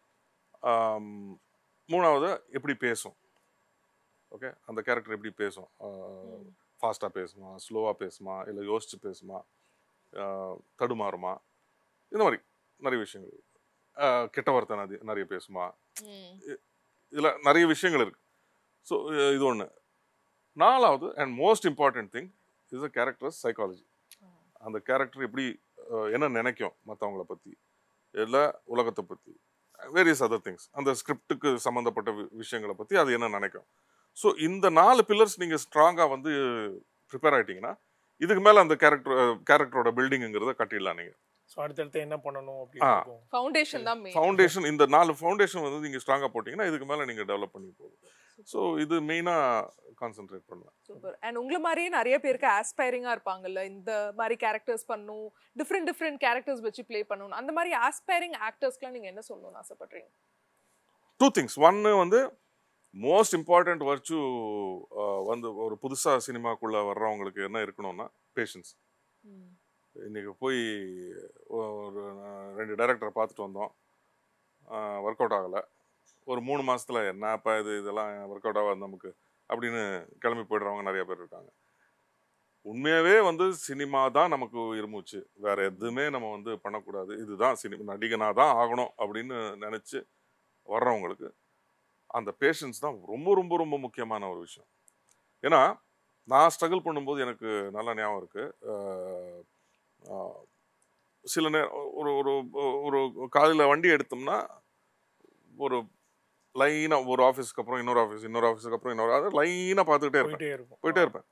மூணாவது எப்படி பேசும் ஓகே அந்த கேரக்டர் எப்படி பேசும் ம். ஃபாஸ்ட்டாக பேசுமா ஸ்லோவாக பேசுமா இல்லை யோசிச்சு பேசுமா ஆஹ் தடுமாறுமா இந்த மாதிரி நிறைய விஷயங்கள் ஆஹ் கெட்ட வார்த்தை நிறைய- நிறைய பேசுமா ம். இதில் நிறைய விஷயங்கள் இருக்கு ஸோ இது ஒன்று நாலாவது and most important thing is a character psychology அந்த கேரக்டர் எப்படி அஹ், என்ன நினைக்கும் மற்றவங்கள பற்றி இல்லை உலகத்தை பற்றி வேரியஸ் அதர் திங்ஸ் அந்த ஸ்கிரிப்டுக்கு சம்மந்தப்பட்ட வி- விஷயங்களை பற்றி அது என்ன நினைக்கும் ஸோ இந்த நாலு பில்லர்ஸ் நீங்கள் ஸ்ட்ராங்காக வந்து ப்ரிப்பேர் ஆகிட்டீங்கன்னா இதுக்கு மேலே அந்த கேரக்டர் கேரக்டரோட பில்டிங்குங்கிறத கட்டிடலாம் நீங்கள் ஸோ அடுத்தடுத்து என்ன பண்ணணும் ஆ. அப்படின்னு இருக்கும். ஃபவுண்டேஷன் தான் மெயின் ஃபவுண்டேஷன் இந்த நாலு ஃபவுண்டேஷன் வந்து நீங்கள் ஸ்ட்ராங்காக போட்டிங்கன்னா இதுக்கு மேலே நீங்கள் டெவலப் பண்ணி போகும் ஸோ இது மெயினாக கான்சென்ட்ரேட் பண்ணலாம் சூப்பர் அண்ட் உங்களை மாதிரியே நிறைய பேருக்கு ஆஸ்பைரிங்கா இருப்பாங்கல்ல இந்த மாதிரி கேரக்டர்ஸ் பண்ணும் டிஃப்ரெண்ட் டிஃப்ரெண்ட் கேரக்டர்ஸ் வச்சு ப்ளே பண்ணணும் அந்த மாதிரி ஆஸ்பைரிங் ஆக்டர்ஸ்க்குலாம் நீங்க என்ன சொல்லணும்னு ஆசைப்படுறீங்க டூ திங்ஸ் ஒன்று வந்து மோஸ்ட் இம்பார்ட்டண்ட் வர்ச்சு வந்து ஒரு புதுசாக சினிமாக்குள்ளே வர்றவங்களுக்கு என்ன இருக்கணும்னா பேஷன்ஸ் இன்னைக்கு போய் ஒரு அஹ், ரெண்டு டைரக்டரை பார்த்துட்டு வந்தோம் ஒர்க் அவுட் ஆகலை ஒரு மூணு மாசத்துல என்னப்பா இது இதெல்லாம் ஒர்க் அவுட் ஆகாது நமக்கு அப்படின்னு கிளம்பி போயிடுறவங்க நிறைய பேர் இருக்காங்க உண்மையாகவே வந்து சினிமா தான் நமக்கு இருமுச்சு வேற எதுவுமே நம்ம வந்து பண்ணக்கூடாது இதுதான் சினிமா நடிகனாக தான் ஆகணும் அப்படின்னு நினச்சி வர்றவங்களுக்கு அந்த பேஷன்ஸ் தான் ரொம்ப ரொம்ப ரொம்ப முக்கியமான ஒரு விஷயம் ஏன்னா நான் ஸ்ட்ரகிள் பண்ணும்போது எனக்கு நல்லா ஞாபகம் இருக்கு அஹ், அஹ், சில நேரம் ஒரு ஒரு ஒரு காலையில் வண்டி எடுத்தோம்னா ஒரு லைனாக ஒரு ஆஃபீஸ்க்கு அப்புறம் இன்னொரு ஆஃபீஸ் இன்னொரு ஆஃபீஸுக்கு அப்புறம் இன்னொரு அது லைனாக பார்த்துக்கிட்டே இருப்பேன் போயிட்டே இருக்கும் போயிட்டே இருப்பேன்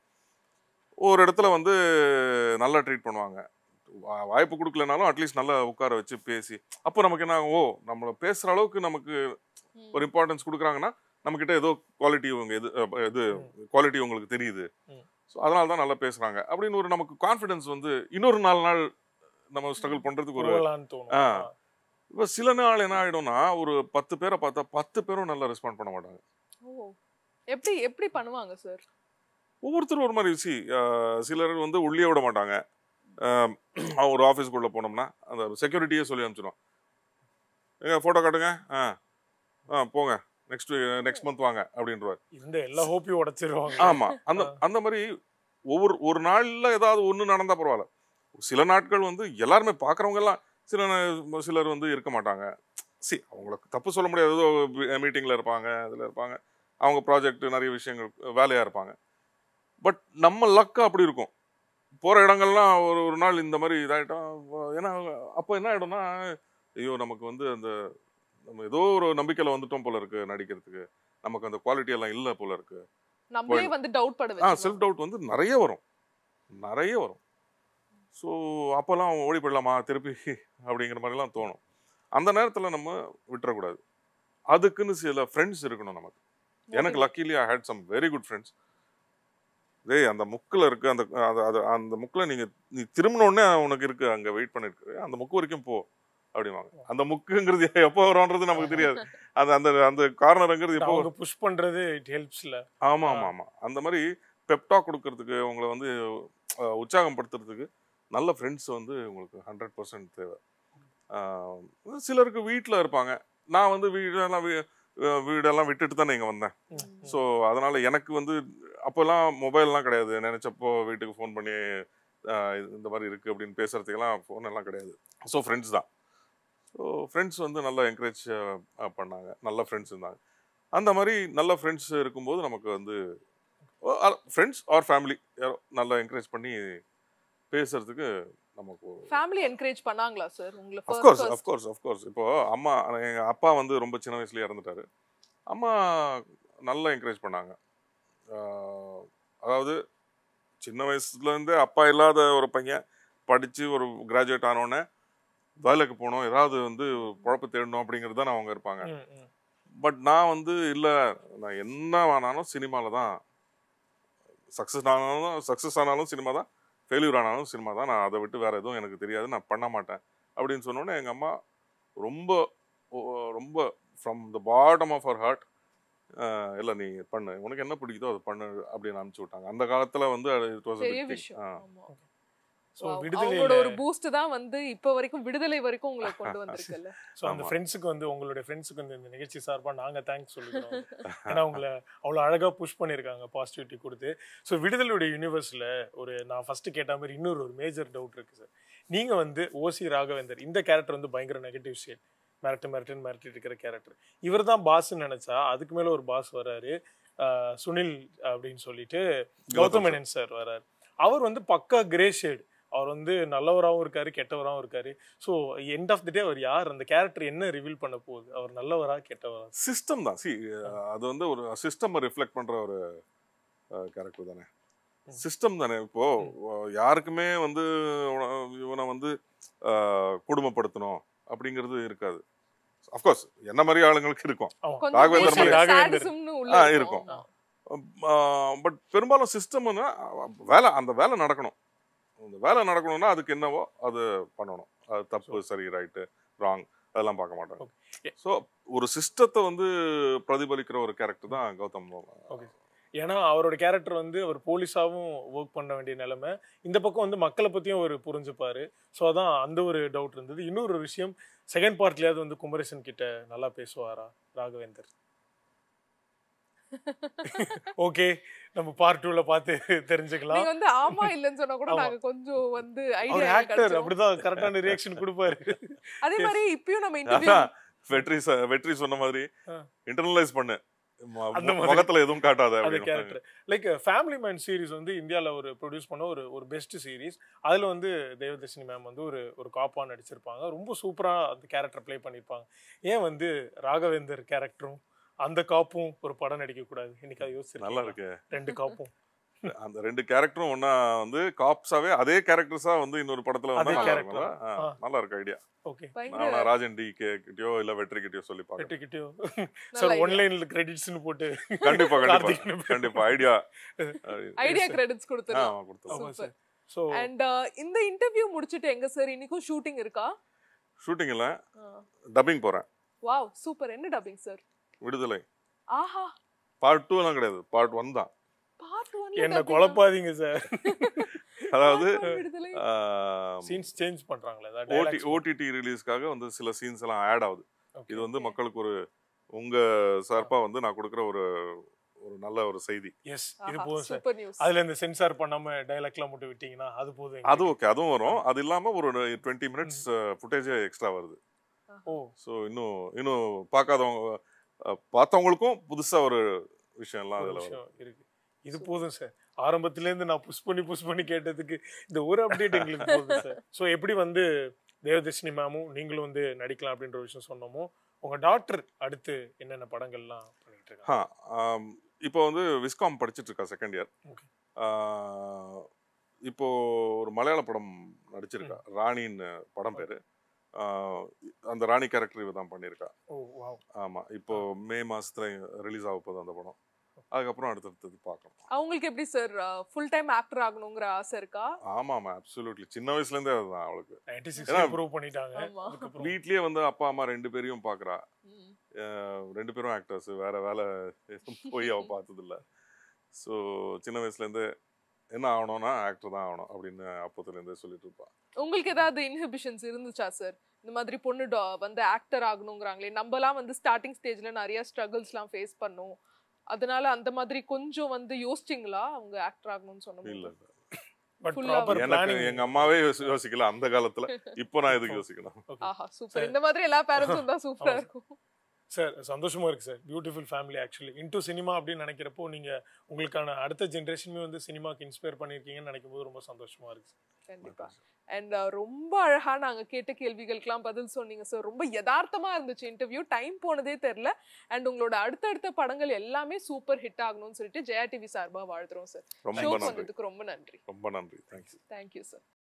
ஒரு இடத்துல வந்து நல்லா ட்ரீட் பண்ணுவாங்க வா- வாய்ப்பு கொடுக்கலனாலும் அட்லீஸ்ட் நல்லா உட்கார வச்சு பேசி அப்போ நமக்கு என்ன ஆகும், ஓ நம்மளை பேசுகிற அளவுக்கு நமக்கு ஒரு இம்பார்ட்டன்ஸ் கொடுக்குறாங்கன்னா நம்மக்கிட்ட ஏதோ குவாலிட்டி இவங்க இது அஹ், இது குவாலிட்டி உங்களுக்கு தெரியுது ம். ஸோ அதனால தான் நல்லா பேசுகிறாங்க அப்படின்னு ஒரு நமக்கு கான்ஃபிடன்ஸ் வந்து இன்னொரு நாலு நாள் நம்ம ஸ்ட்ரகிள் பண்ணுறதுக்கு ஒரு போகலான்னு தோணும் ஆ. இப்போ சில நாள் என்ன ஆகிடும்னா ஒரு பத்து பேரை பார்த்தா பத்து பேரும் நல்லா ரெஸ்பாண்ட் பண்ண மாட்டாங்க ஓ எப்படி எப்படி பண்ணுவாங்க சார் ஒவ்வொருத்தரும் ஒரு மாதிரி சி சிலர் வந்து உள்ளே விட மாட்டாங்க அஹ், ஒரு ஆஃபீஸ்க்குள்ளே போனோம்னா அந்த செக்யூரிட்டியே சொல்லி அனுப்பிச்சிடும் ஏங்க ஃபோட்டோ காட்டுங்க ஆ ஆ போங்க நெக்ஸ்ட் நெக்ஸ்ட் மந்த் வாங்க அப்படின்றவார் இந்த எல்லா ஹோப்பையும் உடைச்சிருவாங்க ஆமா அந்த அந்த மாதிரி ஒவ்வொரு ஒரு நாள்ல ஏதாவது ஒண்ணு நடந்தா பரவாயில்ல சில நாட்கள் வந்து எல்லாருமே பாக்குறவங்க எல்லாம் சில நே- சிலர் வந்து இருக்க மாட்டாங்க சி அவங்களுக்கு தப்பு சொல்ல முடியாது ஏதோ மீட்டிங்ல இருப்பாங்க இதுல இருப்பாங்க அவங்க ப்ராஜெக்ட் நிறைய விஷயங்கள் வேலையா இருப்பாங்க பட் நம்ம லக்கு அப்படி இருக்கும் போற இடங்கள்லாம் ஒரு ஒரு நாள் இந்த மாதிரி இதாயிட்டோம் ஏன்னா அப்போ என்ன ஆயிடும்னா ஐயோ நமக்கு வந்து அந்த நம்ம ஏதோ ஒரு நம்பிக்கையில வந்துட்டோம் போல இருக்கு நடிக்கிறதுக்கு நமக்கு அந்த குவாலிட்டி எல்லாம் இல்லை போல இருக்கு நம்மளே வந்து டவுட் பட ஆ வச்சிருவோம். செல்ஃப் டவுட் வந்து நிறைய வரும் நிறைய வரும் ஸோ அப்போல்லாம் ஓடி போயிடலாமா திருப்பி அப்படிங்கிற மாதிரிலாம் தோணும் அந்த நேரத்தில் நம்ம விட்டுறக்கூடாது அதுக்குன்னு சில ஃப்ரெண்ட்ஸ் இருக்கணும் நமக்கு எனக்கு luckily I hate some very good friends டேய் அந்த முக்கில் இருக்கு அந்த அது அது அந்த முக்கில் நீங்கள் நீ திரும்பின உடனே உனக்கு இருக்கு அங்கே வெயிட் பண்ணிருக்கு அந்த முக்கு வரைக்கும் போ அப்படிவாங்க அந்த முக்குங்கிறது எப்போ வரும்ன்றது நமக்கு தெரியாது அந்த அந்த அந்த கார்னருங்கிறது எப்போ அவங்க புஷ் பண்றது இட் ஹெல்ப்ஸ்ல ஆமா ஆமா ஆமா அந்த மாதிரி பெப்டாக் கொடுக்கறதுக்கு உங்களை வந்து அஹ், உற்சாகப்படுத்துறதுக்கு நல்ல ஃப்ரெண்ட்ஸ் வந்து உங்களுக்கு ஹண்ட்ரட் பர்சன்ட் தேவை ஆஹ், சிலருக்கு வீட்டில் இருப்பாங்க நான் வந்து வீடெல்லாம் வீ- அஹ், வீடெல்லாம் விட்டுட்டு தானே இங்கே வந்தேன் ஸோ அதனால எனக்கு வந்து அப்போல்லாம் மொபைல்லாம் கிடையாது நினைச்சப்போ வீட்டுக்கு ஃபோன் பண்ணி ஆஹ், இது- இந்த மாதிரி இருக்கு அப்படின்னு பேசுறதுக்கெல்லாம் ஃபோன் எல்லாம் கிடையாது ஸோ ஃப்ரெண்ட்ஸ் தான் ஸோ ஃப்ரெண்ட்ஸ் வந்து நல்லா என்கரேஜ் பண்ணாங்க நல்ல ஃப்ரெண்ட்ஸ் இருந்தாங்க அந்த மாதிரி நல்ல ஃப்ரெண்ட்ஸ் இருக்கும்போது நமக்கு வந்து ஃப்ரெண்ட்ஸ் ஆர் ஃபேமிலி யாரோ நல்லா என்கரேஜ் பண்ணி பேசுறதுக்கு நமக்கு ஃபேமிலி என்கரேஜ் பண்ணாங்களா சார் உங்களை அஃப்கோர்ஸ் ஃபர்ஸ்ட் அஃப்கோர்ஸ் அஃப்கோர்ஸ் இப்போ அம்மா எங்க அப்பா வந்து ரொம்ப சின்ன வயசுலயே இறந்துட்டாரு அம்மா நல்லா என்கரேஜ் பண்ணாங்க ஆஹ் அதாவது சின்ன வயசுல இருந்தே அப்பா இல்லாத ஒரு பையன் படிச்சு ஒரு கிராஜுவேட் ஆனோடனே வேலைக்கு போகணும் ஏதாவது வந்து குழப்ப தேடணும் அப்படிங்கிறது தான் அவங்க இருப்பாங்க பட் நான் வந்து இல்லை நான் என்ன வேணாலும் சினிமாவில் தான் சக்ஸஸ் ஆனாலும் சக்ஸஸ் ஆனாலும் சினிமா தான் ஃபெயிலியர் ஆனாலும் சினிமா தான் நான் அதை விட்டு வேற எதுவும் எனக்கு தெரியாது நான் பண்ண மாட்டேன் அப்படின்னு சொன்னோன்னே எங்கள் அம்மா ரொம்ப ஓ- ரொம்ப from the bottom of our heart இல்லை நீ பண்ணு உனக்கு என்ன பிடிக்குதோ அதை பண்ணு அப்படின்னு அனுப்பிச்சு விட்டாங்க அந்த காலத்தில் வந்து இட் வாஸ் பெரிய விஷயம் ஆமா. So Wow. விடுதலையில அவங்களோட ஒரு பூஸ்ட் தான் வந்து இப்ப வரைக்கும் விடுதலை வரைக்கும் உங்களை கொண்டு வந்திருக்குல்ல ஸோ அந்த ஆமா. ஃப்ரெண்ட்ஸுக்கு வந்து உங்களுடைய ஃப்ரெண்ட்ஸுக்கு வந்து இந்த நிகழ்ச்சி சார்பாக நாங்கள் தேங்க்ஸ் சொல்லிக்கிறோம் ஏன்னா உங்களை அவ்வளோ அழகாக புஷ் பண்ணியிருக்காங்க பாசிட்டிவிட்டி கொடுத்து ஸோ விடுதலையுடைய யூனிவர்ஸில் ஒரு நான் ஃபஸ்ட்டு கேட்ட மாதிரி இன்னொரு ஒரு மேஜர் டவுட் இருக்குது சார் நீங்கள் வந்து ஓசி ராகவேந்தர் இந்த கேரக்டர் வந்து பயங்கர நெகட்டிவ் ஷேட் மிரட்டு மிரட்டுன்னு மிரட்டிட்டு இருக்கிற கேரக்டர் இவர் தான் பாஸ்ன்னு நினச்சா அதுக்கு மேலே ஒரு பாஸ் வராரு ஆஹ் சுனில் அப்படின்னு சொல்லிட்டு கௌதம் மேனன் சார் வராரு அவர் வந்து பக்கா கிரே ஷேட் அவர் வந்து நல்லவராகவும் இருக்காரு கெட்டவராகவும் இருக்காரு so end of the day அவர் யார் அந்த கேரக்டர் என்ன ரிவீல் பண்ண போகுது அவர் நல்லவரா கெட்டவரா சிஸ்டம் தான் சி அது வந்து ஒரு சிஸ்டம் ரிஃப்ளெக்ட் பண்ற ஒரு கேரக்டர் தானே சிஸ்டம் தானே இப்போ அஹ், யாருக்குமே வந்து உன- இவனை வந்து அஹ், கொடுமைப்படுத்தணும் அப்படிங்கிறது இருக்காது அஃப்கோர்ஸ் என்ன மாதிரி ஆளுங்களுக்கு இருக்கும் கொஞ்சம் ராகவேந்தர் பேசிக் மாதிரி. sadismனு உள்ள ஆ, இருக்கும் இருக்கும். பட் பெரும்பாலும் சிஸ்டம்னா வேலை அந்த வேலை நடக்கணும் அந்த வேலை நடக்கணும்னா அதுக்கு என்னவோ அது பண்ணணும் அது தப்பு சரி ரைட்டு ராங் அதெல்லாம் பார்க்க மாட்டாங்க Okay. ஸோ ஒரு சிஸ்டத்தை வந்து பிரதிபலிக்கிற ஒரு கேரக்டர் தான் கௌதம் ஏன்னா அவரோட கேரக்டர் வந்து அவர் போலீஸாவும் ஒர்க் பண்ண வேண்டிய நிலைமை இந்த பக்கம் வந்து மக்களை பத்தியும் அவர் புரிஞ்சுப்பாரு ஸோ அதான் அந்த ஒரு டவுட் இருந்தது இன்னொரு ஒரு விஷயம் செகண்ட் பார்ட்லயாவது வந்து குமரேசன் கிட்ட நல்லா பேசுவாரா ராகவேந்தர் ஓகே நம்ம பார்ட் டூல பார்த்து தெரிஞ்சுக்கலாம் நீங்க வந்து ஆமா இல்லன்னு சொன்னா கூட ஆமா. நாங்க கொஞ்சம் வந்து அவர் ஐடியா ஆக்டர் அப்படிதான் கரெக்டான ரியாக்ஷன் கொடுப்பாரு அதே மாதிரி இப்பயும் நம்ம இன்டர்வியூ அதான் வெற்றி ச- வெற்றி சொன்ன மாதிரி ஆ. இன்டர்னலைஸ் பண்ணு ம- அந்த மாதிரி. முகத்துல எதுவும் காட்டாத அந்த அப்படின்னு character like family man series வந்து இந்தியாவில் ஒரு ப்ரொடியூஸ் பண்ண ஒரு ஒரு பெஸ்ட் சீரிஸ் அதில் வந்து தேவதர்ஷினி மேம் வந்து ஒரு ஒரு காப்பா நடிச்சிருப்பாங்க ரொம்ப சூப்பராக அந்த கேரக்டர் ப்ளே பண்ணியிருப்பாங்க ஏன் வந்து ராகவேந்தர் கேரக்டரும் அந்த காப்பும் ஒரு படம் நடிக்கக்கூடாது இன்னைக்கு அதை யோசிச்சு நல்லா இருக்கு ரெண்டு காப்பும் அந்த ரெண்டு கேரக்டரும் ஒன்னா வந்து காப்ஸாவே அதே கேரக்டர்ஸா வந்து இன்னொரு படத்துல வந்தா அதே நல்லா character. இருக்கும்ல ஆ, ஆ. நல்லா இருக்கு ஐடியா ஓகே பயங்கர நான் ராஜன் டி கே கிட்டயோ இல்ல வெற்றி கிட்டயோ சொல்லி பாக்கிறேன் வெட்டிக்கிட்டோ நல்ல சார் idea. ஒன்லைன்ல கிரெடிட்ஸ்னு போட்டு கண்டிப்பா கார்த்திக் கண்டிப்பா கண்டிப்பா ஐடியா ஐடியா sir. கிரெடிட்ஸ் கொடுத்துருவோம் ஆமா Super. சார் ஸோ அண்ட் இந்த இன்டர்வியூ முடிச்சிட்டு எங்க சார் இன்னைக்கும் ஷூட்டிங் இருக்கா ஷூட்டிங்ல டப்பிங் போறேன் வாவ் சூப்பர் என்ன டப்பிங் சார் விடுதலை ஆஹா பார்ட் டூ எல்லாம் கிடையாது பார்ட் ஒன் தான் பார்ட் 1 என்ன குழப்பாதீங்க சார் அதாவது விடுதலை சீன்ஸ் சேஞ்ச் பண்றாங்களே ஓடி ஓடிடி ரிலீஸ்க்காக வந்து சில சீன்ஸ் எல்லாம் ஆட் ஆகுது இது வந்து மக்களுக்கு ஒரு உங்க சார்பா வந்து நான் கொடுக்குற ஒரு ஒரு நல்ல ஒரு செய்தி எஸ் இது போதும் சார் சூப்பர் நியூஸ் அதுல இந்த சென்சார் பண்ணாம டைலாக்லாம் மட்டும் விட்டீங்கன்னா அது போதும் அது ஓகே அதுவும் வரும் அது இல்லாம ஒரு டுவெண்ட்டி மினிட்ஸ் ஃபுட்டேஜ் எக்ஸ்ட்ரா வருது ஓ ஸோ இன்னும் இன்னும் பார்க்காதவங்க அஹ், பார்த்தவங்களுக்கும் புதுசா ஒரு விஷயம்லாம் ஒரு அதுல வரும் விஷயம் இருக்கு இது போதும் சார் ஆரம்பத்துல இருந்து நான் புஷ் பண்ணி புஷ் பண்ணி கேட்டதுக்கு இந்த ஒரு அப்டேட் எங்களுக்கு போதும் சார் ஸோ எப்படி வந்து தேவதர்ஷினி மேமும் நீங்களும் வந்து நடிக்கலாம் அப்படின்ற விஷயம் சொன்னோமோ உங்க டாக்டர் அடுத்து என்னென்ன படங்கள்லாம் பண்ணிட்டு இருக்காங்க ஆ, ஆம், இப்போ வந்து விஸ்காம் படிச்சிட்டு இருக்கா செகண்ட் இயர் Okay. இப்போ ஒரு மலையாள படம் நடிச்சிருக்கா ராணின்னு படம் பேரு ஆ, அந்த ராணி கேரக்டர் இவ தான் பண்ணியிருக்கா ஓ வாவ் ஆமா இப்போ மே மாசத்துல ரிலீஸ் ஆக போகுது அந்த படம் அதுக்கப்புறம் அடுத்தடுத்தது பார்க்கணும் அவங்களுக்கு எப்படி சார் ஃபுல் டைம் ஆக்டர் ஆகணுங்கிற ஆசை இருக்கா ஆமா ஆமா அப்சல்யூட்லி சின்ன வயசுல இருந்தே அதுதான் அவளுக்கு நைன்டி ஏன்னா- சிக்ஸ் ப்ரூவ் பண்ணிட்டாங்க ஆமா. அதுக்கப்புறம் வீட்லயே வந்து அப்பா அம்மா ரெண்டு பேரையும் பாக்குறா ம். அஹ் ரெண்டு பேரும் ஆக்டர்ஸ் வேற வேலை எதுவும் போய் அவ பார்த்தது இல்ல ஸோ சின்ன வயசுல இருந்து என்ன ஆகணும்னா ஆக்டர் தான் ஆகணும் அப்படின்னு அப்போத்துல இருந்தே சொல்லிட்டு இருப்பா உங்களுக்கு ஏதாவது இன்ஹிபிஷன்ஸ் இருந்துச்சா சார் இந்த மாதிரி பொண்ணு டா- வந்து ஆக்டர் ஆகணுங்கிறாங்களே நம்மலாம் வந்து ஸ்டார்டிங் ஸ்டேஜ்ல நிறைய ஸ்ட்ரகிள்ஸ்லாம் ஃபேஸ் பண்ணோம் அதனால அந்த மாதிரி கொஞ்சம் வந்து யோசிச்சிங்களா அவங்க ஆக்டர் ஆகணும்னு இல்ல சொன்னோம் இல்ல பட் full-ஆ ப்ராப்பர் எனக்கு பிளானிங் எங்க அம்மாவே யோசி- யோசிக்கல அந்த காலத்துல இப்போ நான் எதுக்கு யோசிக்கணும் ஆஹா சூப்பர் இந்த மாதிரி எல்லா பேரண்ட்ஸும் தான் சூப்பரா ஆமா. இருக்கும் சார் சந்தோஷமா இருக்கு sir beautiful family actually into cinema அப்படின்னு நினைக்கிறப்போ நீங்க உங்களுக்கான அடுத்த ஜென்ரேஷனுமே வந்து சினிமாக்கு இன்ஸ்பயர் பண்ணியிருக்கீங்கன்னு நினைக்கும் போது ரொம்ப சந்தோஷமா இருக்கு sir. கண்டிப்பா அண்ட் ரொம்ப அழகா நாங்க கேட்ட கேள்விகளுக்கெல்லாம் பதில் சொன்னீங்க சார் ரொம்ப யதார்த்தமா இருந்துச்சு இன்டர்வியூ டைம் போனதே தெரியல அண்ட் உங்களோட அடுத்தடுத்த படங்கள் எல்லாமே சூப்பர் ஹிட் ஆகணும்னு சொல்லிட்டு ஜெயா டிவி சார்பா வாழ்த்துறோம் சார் ரொம்ப ஷோக்கு நன்றி வந்ததுக்கு ரொம்ப நன்றி ரொம்ப நன்றி தேங்க்ஸ் தேங்க்யூ சார்